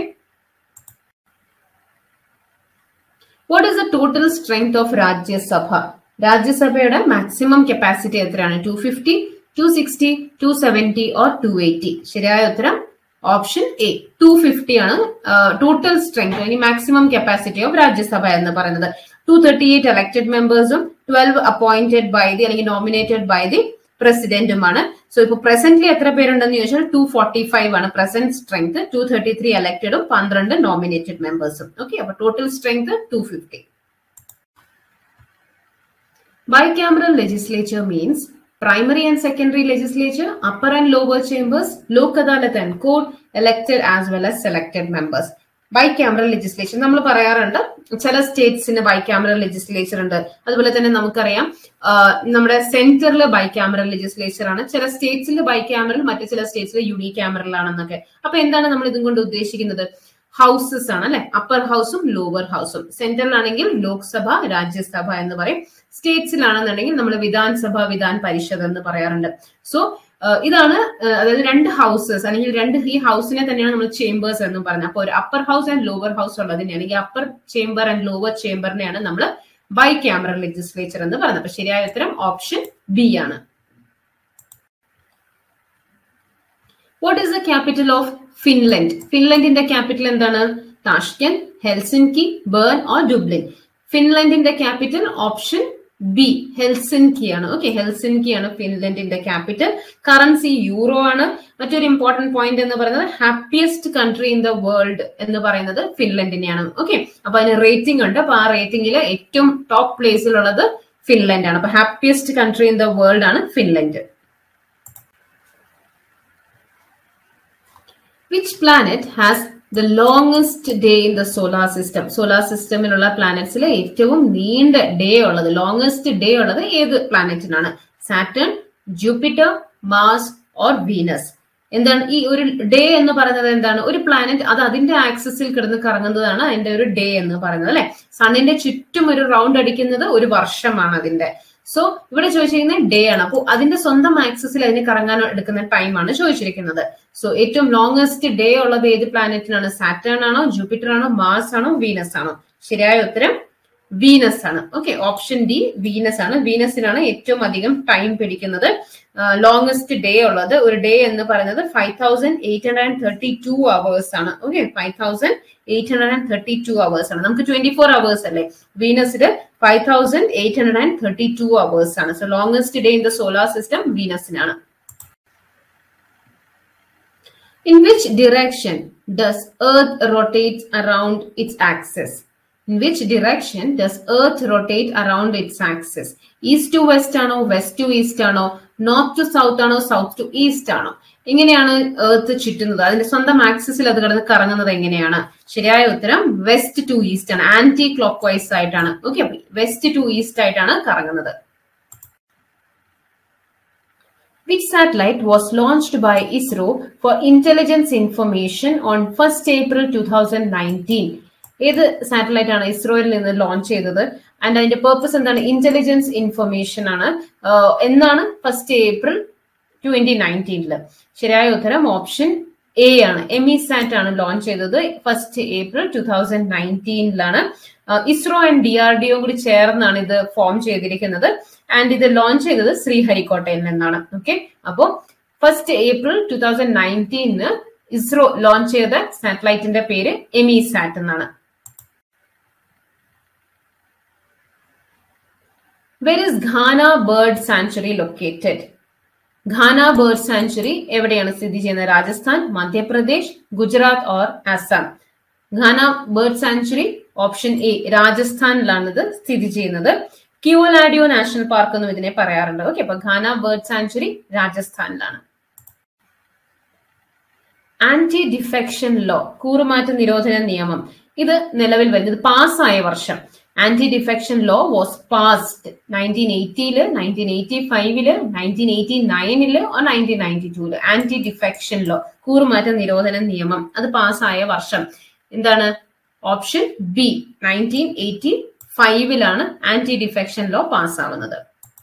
what is the total strength of Rajya Sabha രാജ്യസഭയുടെ മാക്സിമം കപ്പാസിറ്റി എത്രയാണ് two fifty two sixty two seventy or two eighty ശരിയായ ഉത്തരം ഓപ്ഷൻ എ ടു ഫിഫ്റ്റി ആണ് total strength അല്ലെങ്കിൽ maximum capacity of Rajya Sabha എന്ന് പറയുന്നത് two thirty eight elected മെമ്പേഴ്സും twelve appointed by the അല്ലെങ്കിൽ നോമിനേറ്റഡ് ബൈ ദി പ്രസിഡന്റുമാണ് സോ ഇപ്പൊ പ്രസന്റ്ലി എത്ര പേരുണ്ടെന്ന് ചോദിച്ചാൽ ടു ഫോർട്ടി ഫൈവ് ആണ് present strength two thirty three എലക്ടഡും പന്ത്രണ്ട് നോമിനേറ്റഡ് മെമ്പേഴ്സും ഓക്കെ അപ്പൊ total strength two fifty bicameral legislature means primary and secondary legislature, upper and lower chambers, Lok Adalat and court, elected as well as selected members. Bicameral legislation നമ്മൾ പറയാറുണ്ട് ചില സ്റ്റേറ്റ്സിന് bicameral legislature ഉണ്ട് അതുപോലെ തന്നെ നമുക്കറിയാം നമ്മുടെ സെന്ററിൽ ബൈക്യാമറൽ ലെജിസ്ലേച്ചർ ആണ് ചില സ്റ്റേറ്റ്സിൽ ബൈക്യാമറൽ മറ്റു ചില സ്റ്റേറ്റ്സിൽ യൂണി ക്യാമറൽ ആണെന്നൊക്കെ അപ്പൊ എന്താണ് നമ്മൾ ഇതും കൊണ്ട് ഉദ്ദേശിക്കുന്നത് ഹൗസസ് ആണ് അല്ലെ അപ്പർ ഹൗസും ലോവർ ഹൗസും സെൻട്രലിലാണെങ്കിൽ ലോക്സഭ രാജ്യസഭ എന്ന് പറയും സ്റ്റേറ്റ്സിലാണെന്നുണ്ടെങ്കിൽ നമ്മൾ വിധാൻസഭ വിധാൻ പരിഷത്ത് എന്ന് പറയാറുണ്ട് സോ ഇതാണ് അതായത് രണ്ട് ഹൗസസ് അല്ലെങ്കിൽ രണ്ട് ഈ ഹൗസിനെ തന്നെയാണ് നമ്മൾ ചേംബേഴ്സ് എന്നും പറയുന്നത് അപ്പോൾ ഒരു upper house and lower house ഉള്ളതിനെയാണ് ഈ അപ്പർ ചേംബർ ആൻഡ് ലോവർ ചേംബറിനെയാണ് നമ്മൾ ബൈ ക്യാമറ ലെജിസ്ലേച്ചർ എന്ന് പറയുന്നത് അപ്പൊ ശരിയായ ഉത്തരം ഓപ്ഷൻ ബി ആണ് what is the capital of Finland ഫിൻലൻഡിന്റെ ക്യാപിറ്റൽ എന്താണ് Tashkent Helsinki Bern or Dublin ഫിൻലൻഡിന്റെ ക്യാപിറ്റൽ ഓപ്ഷൻ ബി ഹെൽസിൻകി ആണ് ഓക്കെ ഹെൽസിൻകി ആണ് ഫിൻലൻഡിന്റെ ക്യാപിറ്റൽ കറൻസി യൂറോ ആണ് മറ്റൊരു ഇമ്പോർട്ടന്റ് പോയിന്റ് എന്ന് പറയുന്നത് happiest country in the world എന്ന് പറയുന്നത് ഫിൻലൻഡിനെയാണ് ഓക്കെ അപ്പൊ അതിന് റേറ്റിംഗ് ഉണ്ട് അപ്പൊ ആ റേറ്റിംഗിൽ ഏറ്റവും ടോപ്പ് പ്ലേസിലുള്ളത് ഫിൻലൻഡ് ആണ് അപ്പൊ happiest country in the world ആണ് Finland which planet has the longest day in the solar system solar സിസ്റ്റമിലുള്ള പ്ലാനറ്റ്സിൽ ഏറ്റവും നീണ്ട ഡേ ഉള്ളത് ലോങ്സ്റ്റ് ഡേ ഉള്ളത് ഏത് പ്ലാനറ്റിനാണ് Saturn Jupiter Mars or Venus എന്താണ് ഈ ഒരു ഡേ എന്ന് പറയുന്നത് എന്താണ് ഒരു പ്ലാനറ്റ് അത് അതിന്റെ ആക്സസിൽ കിടന്ന് കറങ്ങുന്നതാണ് അതിന്റെ ഒരു ഡേ എന്ന് പറയുന്നത് അല്ലെ സണ്ണിന്റെ ചുറ്റും ഒരു റൗണ്ട് അടിക്കുന്നത് ഒരു വർഷമാണ് അതിന്റെ സോ ഇവിടെ ചോദിച്ചിരിക്കുന്നത് ഡേ ആണ് അപ്പോൾ അതിന്റെ സ്വന്തം ആക്സസിൽ അതിന് കറങ്ങാൻ എടുക്കുന്ന ടൈമാണ് ചോദിച്ചിരിക്കുന്നത് സോ ഏറ്റവും ലോങ്സ്റ്റ് ഡേ ഉള്ളത് ഏത് പ്ലാനറ്റിനാണ് സാറ്റേൺ ആണോ ജൂപ്പിറ്റർ ആണോ മാർസ് ആണോ വീനസ് ആണോ ശരിയായ ഉത്തരം വീനസ് ആണ് ഓക്കെ ഓപ്ഷൻ ഡി വീനസ് ആണ് വീനസിനാണ് ഏറ്റവും അധികം ടൈം പിടിക്കുന്നത് ലോങ്സ്റ്റ് ഡേ ഉള്ളത് ഒരു ഡേ എന്ന് പറയുന്നത് five thousand eight hundred and thirty two hours ആണ് okay five thousand eight hundred and thirty two hours ആണ് നമുക്ക് ട്വന്റി ഫോർ അവേഴ്സ് അല്ലേ വീനസില് five thousand eight hundred and thirty two hours ആണ് so longest day in the solar system വീനസിനാണ് In which direction does Earth rotate around its axis? In which direction does Earth rotate around its axis? East to west ആണോ west to east ആണോ north to south ആണോ south to east ആണോ എങ്ങനെയാണ് earth ചുറ്റുന്നത് അതിന്റെ സ്വന്തം ആക്സിസിൽ അത് കിടന്ന് കറങ്ങുന്നത് എങ്ങനെയാണ് ശരിയായ ഉത്തരം വെസ്റ്റ് ടു ഈസ്റ്റ് ആണ് ആന്റി ക്ലോക്ക് വൈസ് ആയിട്ടാണ് ഓക്കെ വെസ്റ്റ് ടു ഈസ്റ്റ് ആയിട്ടാണ് കറങ്ങുന്നത് which satellite was launched by ISRO for intelligence information on 1st April 2019? ഏത് സാറ്റലൈറ്റ് ആണ് ഇസ്രോയിൽ നിന്ന് ലോഞ്ച് ചെയ്തത് ആൻഡ് അതിന്റെ പേർപ്പസ് എന്താണ് ഇന്റലിജൻസ് ഇൻഫർമേഷൻ ആണ് എന്നാണ് ഫസ്റ്റ് ഏപ്രിൽ ട്വന്റി നയൻറ്റീനില് ശരിയായ ഉത്തരം ഓപ്ഷൻ എ ആണ് എമിസാറ്റ് ആണ് ലോഞ്ച് ചെയ്തത് ഫസ്റ്റ് ഏപ്രിൽ ടു തൗസൻഡ് നയൻറ്റീനിലാണ് ISRO and D R D O കൂടി ചേർന്നാണ് ഇത് ഫോം ചെയ്തിരിക്കുന്നത് ആൻഡ് ഇത് ലോഞ്ച് ചെയ്തത് ശ്രീഹരിക്കോട്ടയിൽ നിന്നാണ് ഓക്കെ അപ്പോൾ ഫസ്റ്റ് ഏപ്രിൽ ടു തൗസൻഡ് നയൻറ്റീനിന് ഇസ്രോ ലോഞ്ച് ചെയ്ത സാറ്റലൈറ്റിന്റെ പേര് എമിസാറ്റ് എന്നാണ് where is Ghana bird sanctuary located Ghana bird sanctuary എവിടെയാണ് സ്ഥിതി ചെയ്യുന്നത് Rajasthan Madhya Pradesh Gujarat or Assam Ghana bird sanctuary option A രാജസ്ഥാനിലാണ് ഇത് സ്ഥിതി ചെയ്യുന്നത് ക്യൂലാഡിയോ നാഷണൽ പാർക്ക് എന്നും ഇതിനെ പറയാറുണ്ട് ഓക്കെ അപ്പൊ ഘാന ബേർഡ് സാങ്ച്വറി രാജസ്ഥാനിലാണ് ആന്റി ഡിഫെക്ഷൻ ലോ കൂറുമാറ്റ നിരോധന നിയമം ഇത് നിലവിൽ വരുന്നത് പാസ്സായ വർഷം anti defection law was passed nineteen എയ്റ്റിയില് നയൻറ്റീൻ എയ്റ്റി ഫൈവില് നയൻറ്റീൻ എയ്റ്റി നയനില് നയൻറ്റീൻ നയൻറ്റി ടൂല് ആന്റി ഡിഫെക്ഷൻ ലോ കൂറുമാറ്റ നിരോധന നിയമം അത് പാസ്സായ വർഷം എന്താണ് ഓപ്ഷൻ ബി നയൻറ്റീൻ എയ്റ്റി ഫൈവിലാണ് ആന്റി ഡിഫെക്ഷൻ ലോ പാസ്സാവുന്നത്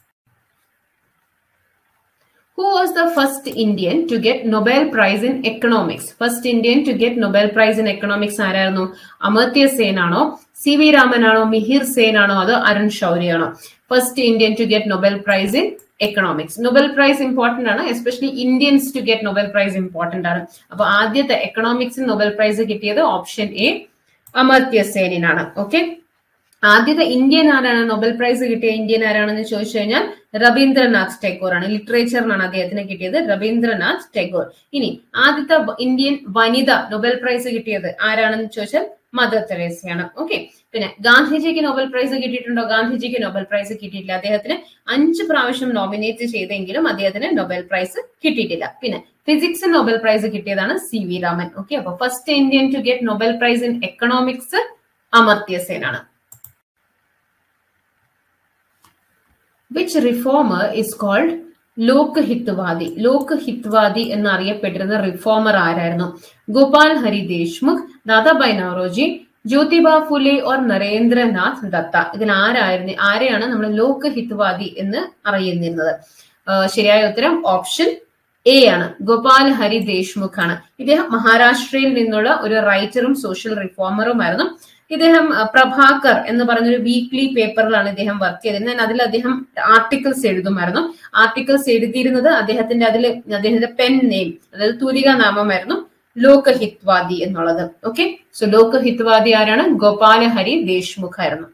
Who was the first Indian to get Nobel Prize in Economics? First Indian to get Nobel Prize in Economics ആരായിരുന്നു അമർത്യ സേൻ ആണോ സി വി രാമൻ ആണോ മിഹിർ സേൻ ആണോ അതോ അരുൺ ഷൗരി ആണോ first Indian to get Nobel prize in economics Nobel prize important ആണ് especially Indians to get Nobel prize important ആണ് അപ്പൊ ആദ്യത്തെ എക്കണോമിക്സിൽ നൊബൽ പ്രൈസ് കിട്ടിയത് ഓപ്ഷൻ എ അമർത്യ സേനിനാണ് ഓക്കെ ആദ്യത്തെ ഇന്ത്യൻ ആരാണ് നൊബൽ പ്രൈസ് കിട്ടിയ ഇന്ത്യൻ ആരാണെന്ന് ചോദിച്ചു കഴിഞ്ഞാൽ രവീന്ദ്രനാഥ് ടാഗോർ ആണ് ലിറ്ററേച്ചറിനാണ് അദ്ദേഹത്തിന് കിട്ടിയത് രവീന്ദ്രനാഥ് ടാഗോർ ഇനി ആദ്യത്തെ ഇന്ത്യൻ വനിത നൊബൽ പ്രൈസ് കിട്ടിയത് ആരാണെന്ന് ചോദിച്ചാൽ മദർ തെരേസയാണ് ഓക്കെ പിന്നെ ഗാന്ധിജിക്ക് നൊബൽ പ്രൈസ് കിട്ടിയിട്ടുണ്ടോ ഗാന്ധിജിക്ക് നൊബൽ പ്രൈസ് കിട്ടിയിട്ടില്ല അദ്ദേഹത്തിന് അഞ്ച് പ്രാവശ്യം നോമിനേറ്റ് ചെയ്തെങ്കിലും അദ്ദേഹത്തിന് നൊബൽ പ്രൈസ് കിട്ടിയിട്ടില്ല പിന്നെ ഫിസിക്സ് നൊബൽ പ്രൈസ് കിട്ടിയതാണ് സി വി രാമൻ ഓക്കെ അപ്പൊ first Indian to get Nobel prize in economics Amartya Sen ആണ് Which reformer is called ലോക് ഹിത്വാദി ലോക് ഹിത്വാദി എന്നറിയപ്പെട്ടിരുന്ന റിഫോമർ ആരായിരുന്നു ഗോപാൽ ഹരി ദേശ്മുഖ് ദാദാബായ് നവറോജി ജ്യോതിബ ഫുലെ ഓർ നരേന്ദ്രനാഥ് ദത്ത ഇതിൽ ആരായിരുന്നു ആരെയാണ് നമ്മൾ ലോക് ഹിത്വാദി എന്ന് അറിയുന്നിരുന്നത് ശരിയായ ഉത്തരം ഓപ്ഷൻ എ ആണ് ഗോപാൽ ഹരി ദേശ്മുഖ് ആണ് ഇദ്ദേഹം മഹാരാഷ്ട്രയിൽ നിന്നുള്ള ഒരു റൈറ്ററും സോഷ്യൽ റിഫോമറുമായിരുന്നു ഇദ്ദേഹം പ്രഭാകർ എന്ന് പറഞ്ഞൊരു വീക്ക്ലി പേപ്പറിലാണ് ഇദ്ദേഹം വർക്ക് ചെയ്തിരുന്നത് അതിൽ അദ്ദേഹം ആർട്ടിക്കിൾസ് എഴുതുമായിരുന്നു ആർട്ടിക്കിൾസ് എഴുതിയിരുന്നത് അദ്ദേഹത്തിന്റെ അതിൽ അദ്ദേഹത്തിന്റെ പെൻ നെയിം അതായത് തൂലിക നാമമായിരുന്നു ലോകഹിത്വാദി എന്നുള്ളത് ഓക്കെ സോ ലോകഹിത്വാദി ആരാണ് ഗോപാല ഹരി ദേശ്മുഖ് ആയിരുന്നു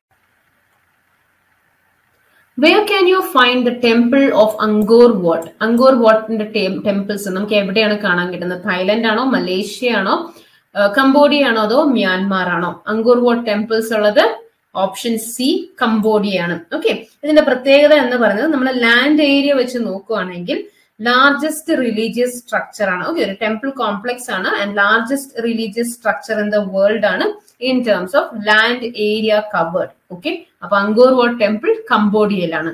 where can you find the temple of Angkor Wat Angkor വാട്ടിന്റെ ടെമ്പിൾസ് നമുക്ക് എവിടെയാണ് കാണാൻ കിട്ടുന്നത് തായ്ലൻഡ് ആണോ മലേഷ്യ ആണോ കംബോഡിയ ആണോ അതോ മ്യാൻമാർ ആണോ അങ്കോർ വാട്ട് ടെമ്പിൾസ് ഉള്ളത് ഓപ്ഷൻ സി കംബോഡിയ ആണ് ഓക്കെ ഇതിന്റെ പ്രത്യേകത എന്ന് പറയുന്നത് നമ്മൾ ലാൻഡ് ഏരിയ വെച്ച് നോക്കുകയാണെങ്കിൽ ലാർജസ്റ്റ് റിലീജിയസ് സ്ട്രക്ചർ ആണ് ഓക്കെ ഒരു ടെമ്പിൾ കോംപ്ലക്സ് ആണ് and largest religious structure in the world ആണ് in terms of land area covered okay അപ്പൊ അങ്കോർ വാട്ട് ടെമ്പിൾ കംബോഡിയയിലാണ്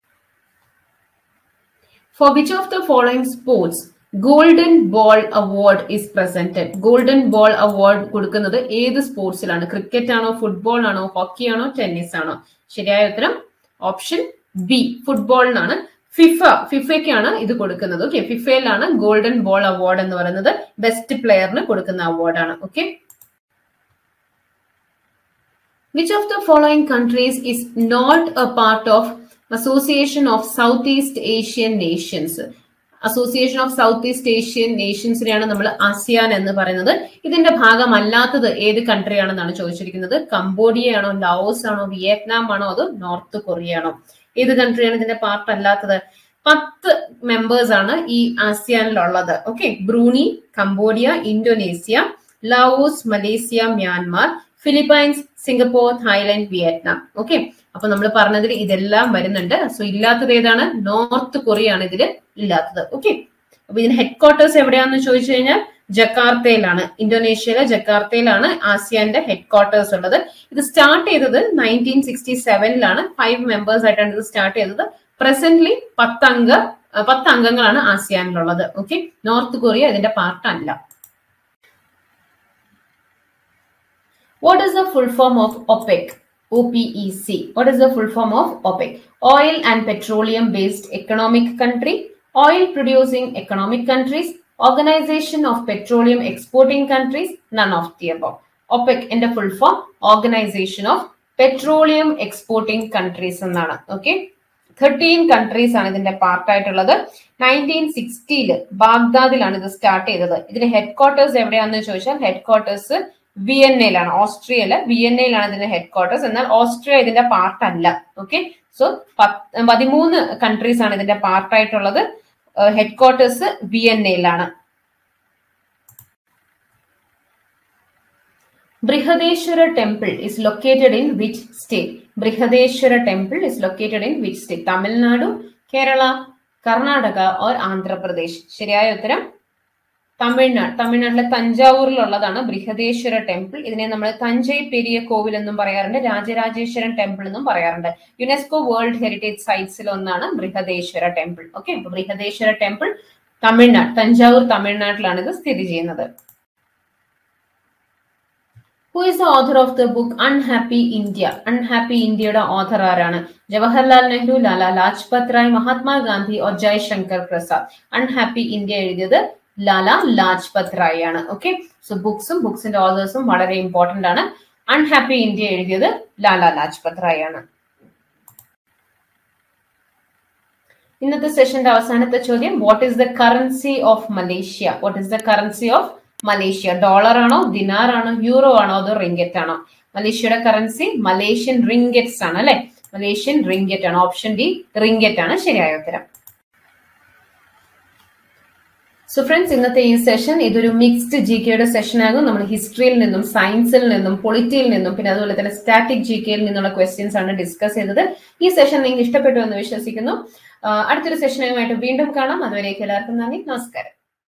for which of the following sports golden ball award is presented golden ball award കൊടുക്കുന്നത് ഏത് സ്പോർട്സിലാണ് cricket ആണോ football ആണോ hockey ആണോ tennis ആണോ ശരിയായ ഉത്തരം ഓപ്ഷൻ ബി ഫുട്ബോളിനാണ് ഫിഫ ഫിഫയ്ക്കാണ് ഇത് കൊടുക്കുന്നത് ഓക്കെ ഫിഫയിലാണ് ഗോൾഡൻ ബോൾ അവാർഡ് എന്ന് പറയുന്നത് ബെസ്റ്റ് പ്ലെയറിന് കൊടുക്കുന്ന അവാർഡാണ് okay which of the following countries is not a part of association of south east Asian nations association of south east Asian നേഷൻസിനെയാണ് നമ്മൾ ആസിയാൻ എന്ന് പറയുന്നത് ഇതിന്റെ ഭാഗമല്ലാത്തത് ഏത് കൺട്രിയാണെന്നാണ് ചോദിച്ചിരിക്കുന്നത് കംബോഡിയ ആണോ ലാവോസ് ആണോ വിയറ്റ്നാം ആണോ അതോ നോർത്ത് കൊറിയ ആണോ ഏത് കൺട്രിയാണ് ഇതിന്റെ പാർട്ട് അല്ലാത്തത് പത്ത് മെമ്പേഴ്സ് ആണ് ഈ ആസിയാനിലുള്ളത് okay Brunei Cambodia Indonesia Laos Malaysia Myanmar Philippines Singapore Thailand Vietnam okay അപ്പൊ നമ്മൾ പറഞ്ഞതിൽ ഇതെല്ലാം വരുന്നുണ്ട് സോ ഇല്ലാത്തത് ഏതാണ് നോർത്ത് കൊറിയ ആണ് ഇതിൽ ഇല്ലാത്തത് ഓക്കെ അപ്പൊ ഇതിന് ഹെഡ് ക്വാർട്ടേഴ്സ് എവിടെയാണെന്ന് ചോദിച്ചു കഴിഞ്ഞാൽ ജക്കാർത്തയിലാണ് ഇന്തോനേഷ്യയിലെ ജക്കാർത്തയിലാണ് ആസിയാന്റെ ഹെഡ് ക്വാർട്ടേഴ്സ് ഉള്ളത് ഇത് സ്റ്റാർട്ട് ചെയ്തത് നയൻറ്റീൻ സിക്സ്റ്റി സെവനിലാണ് ഫൈവ് മെമ്പേഴ്സ് ആയിട്ടാണ് ഇത് സ്റ്റാർട്ട് ചെയ്തത് പ്രസന്റ്ലി പത്തംഗ പത്ത് അംഗങ്ങളാണ് ആസിയാനിലുള്ളത് ഓക്കെ നോർത്ത് കൊറിയ ഇതിന്റെ പാർട്ട് അല്ല What is the full form of OPEC? OPEC. What is the full form of OPEC? Oil and petroleum based economic country, oil producing economic countries, organization of petroleum exporting countries, none of the above. OPEC in the full form, organization of petroleum exporting countries എന്നാണ് okay thirteen countries ആണ് ഇതിന്റെ പാർട്ടായിട്ടുള്ളത് nineteen സിക്സ്റ്റിയിൽ ബാഗ്ദാദിലാണ് ഇത് start ചെയ്തത് ഇതിന്റെ head quarters എവിടെയാണെന്ന് ചോദിച്ചാൽ head headquarters വിയന്നയിലാണ് ഓസ്ട്രിയയില് വിയന്നയിലാണ് ഇതിന്റെ ഹെഡ് ക്വാർട്ടേഴ്സ് എന്നാൽ ഓസ്ട്രിയ ഇതിന്റെ പാർട്ട് അല്ല ഓക്കെ സോ പതിമൂന്ന് കൺട്രീസ് ആണ് ഇതിന്റെ പാർട്ടായിട്ടുള്ളത് ഹെഡ് ക്വാർട്ടേഴ്സ് വിയന്നയിലാണ് Brihadeeswara temple is located in which state Brihadeeswara temple is located in which state Tamil Nadu Kerala Karnataka or Andhra Pradesh ശരിയായ ഉത്തരം തമിഴ്നാട് തമിഴ്നാട്ടിലെ തഞ്ചാവൂരിലുള്ളതാണ് ബൃഹദേശ്വര ടെമ്പിൾ ഇതിനെ നമ്മൾ തഞ്ചൈ പെരിയ കോവിൽ എന്നും പറയാറുണ്ട് രാജരാജേശ്വരൻ ടെമ്പിൾ എന്നും പറയാറുണ്ട് യുനെസ്കോ വേൾഡ് ഹെറിറ്റേജ് സൈറ്റ്സിൽ ഒന്നാണ് Brihadeeswara temple okay Brihadeeswara temple Tamil Nadu Thanjavur തമിഴ്നാട്ടിലാണ് ഇത് സ്ഥിതി ചെയ്യുന്നത് who is the author of the book Unhappy India Unhappy ഇന്ത്യയുടെ ഓഥർ ആരാണ് ജവഹർലാൽ നെഹ്റു ലാല ലാജ്പത് റായ് മഹാത്മാഗാന്ധി ഓർ ജയശങ്കർ പ്രസാദ് അൺഹാപ്പി ഇന്ത്യ എഴുതിയത് ലാല ലാജ്പത് റായ് ആണ് ഓക്കെ സോ ബുക്സും ബുക്സിന്റെ ഓതേഴ്സും വളരെ ഇമ്പോർട്ടന്റ് ആണ് അൺഹാപ്പി ഇന്ത്യ എഴുതിയത് ലാല ലാജ്പത് റായ് ആണ് ഇന്നത്തെ സെഷന്റെ അവസാനത്തെ ചോദ്യം what is the currency of Malaysia what is the currency of Malaysia dollar ആണോ ദിനാർ ആണോ യൂറോ ആണോ അതോ റിങ്കറ്റ് ആണോ മലേഷ്യയുടെ കറൻസി മലേഷ്യൻ റിങ്കറ്റ്സ് ആണ് അല്ലെ മലേഷ്യൻ റിങ്കറ്റ് ആണ് ഓപ്ഷൻ ഡി റിങ്കറ്റ് ആണ് ശരിയായ ഉത്തരം സോ ഫ്രണ്ട്സ് ഇന്നത്തെ ഈ സെഷൻ ഇതൊരു മിക്സ്ഡ് ജി കെയുടെ സെഷൻ ആകും നമ്മൾ ഹിസ്റ്ററിയിൽ നിന്നും സയൻസിൽ നിന്നും പൊളിറ്റിയിൽ നിന്നും പിന്നെ അതുപോലെ തന്നെ സ്റ്റാറ്റിക് ജി കെയിൽ നിന്നുള്ള ക്വസ്റ്റ്യൻസ് ആണ് ഡിസ്കസ് ചെയ്തത് ഈ സെഷൻ നിങ്ങൾക്ക് ഇഷ്ടപ്പെട്ടു എന്ന് വിശ്വസിക്കുന്നു അടുത്തൊരു സെഷനുമായിട്ട് വീണ്ടും കാണാം അതുവരേക്ക് എല്ലാവർക്കും നന്ദി നമസ്കാരം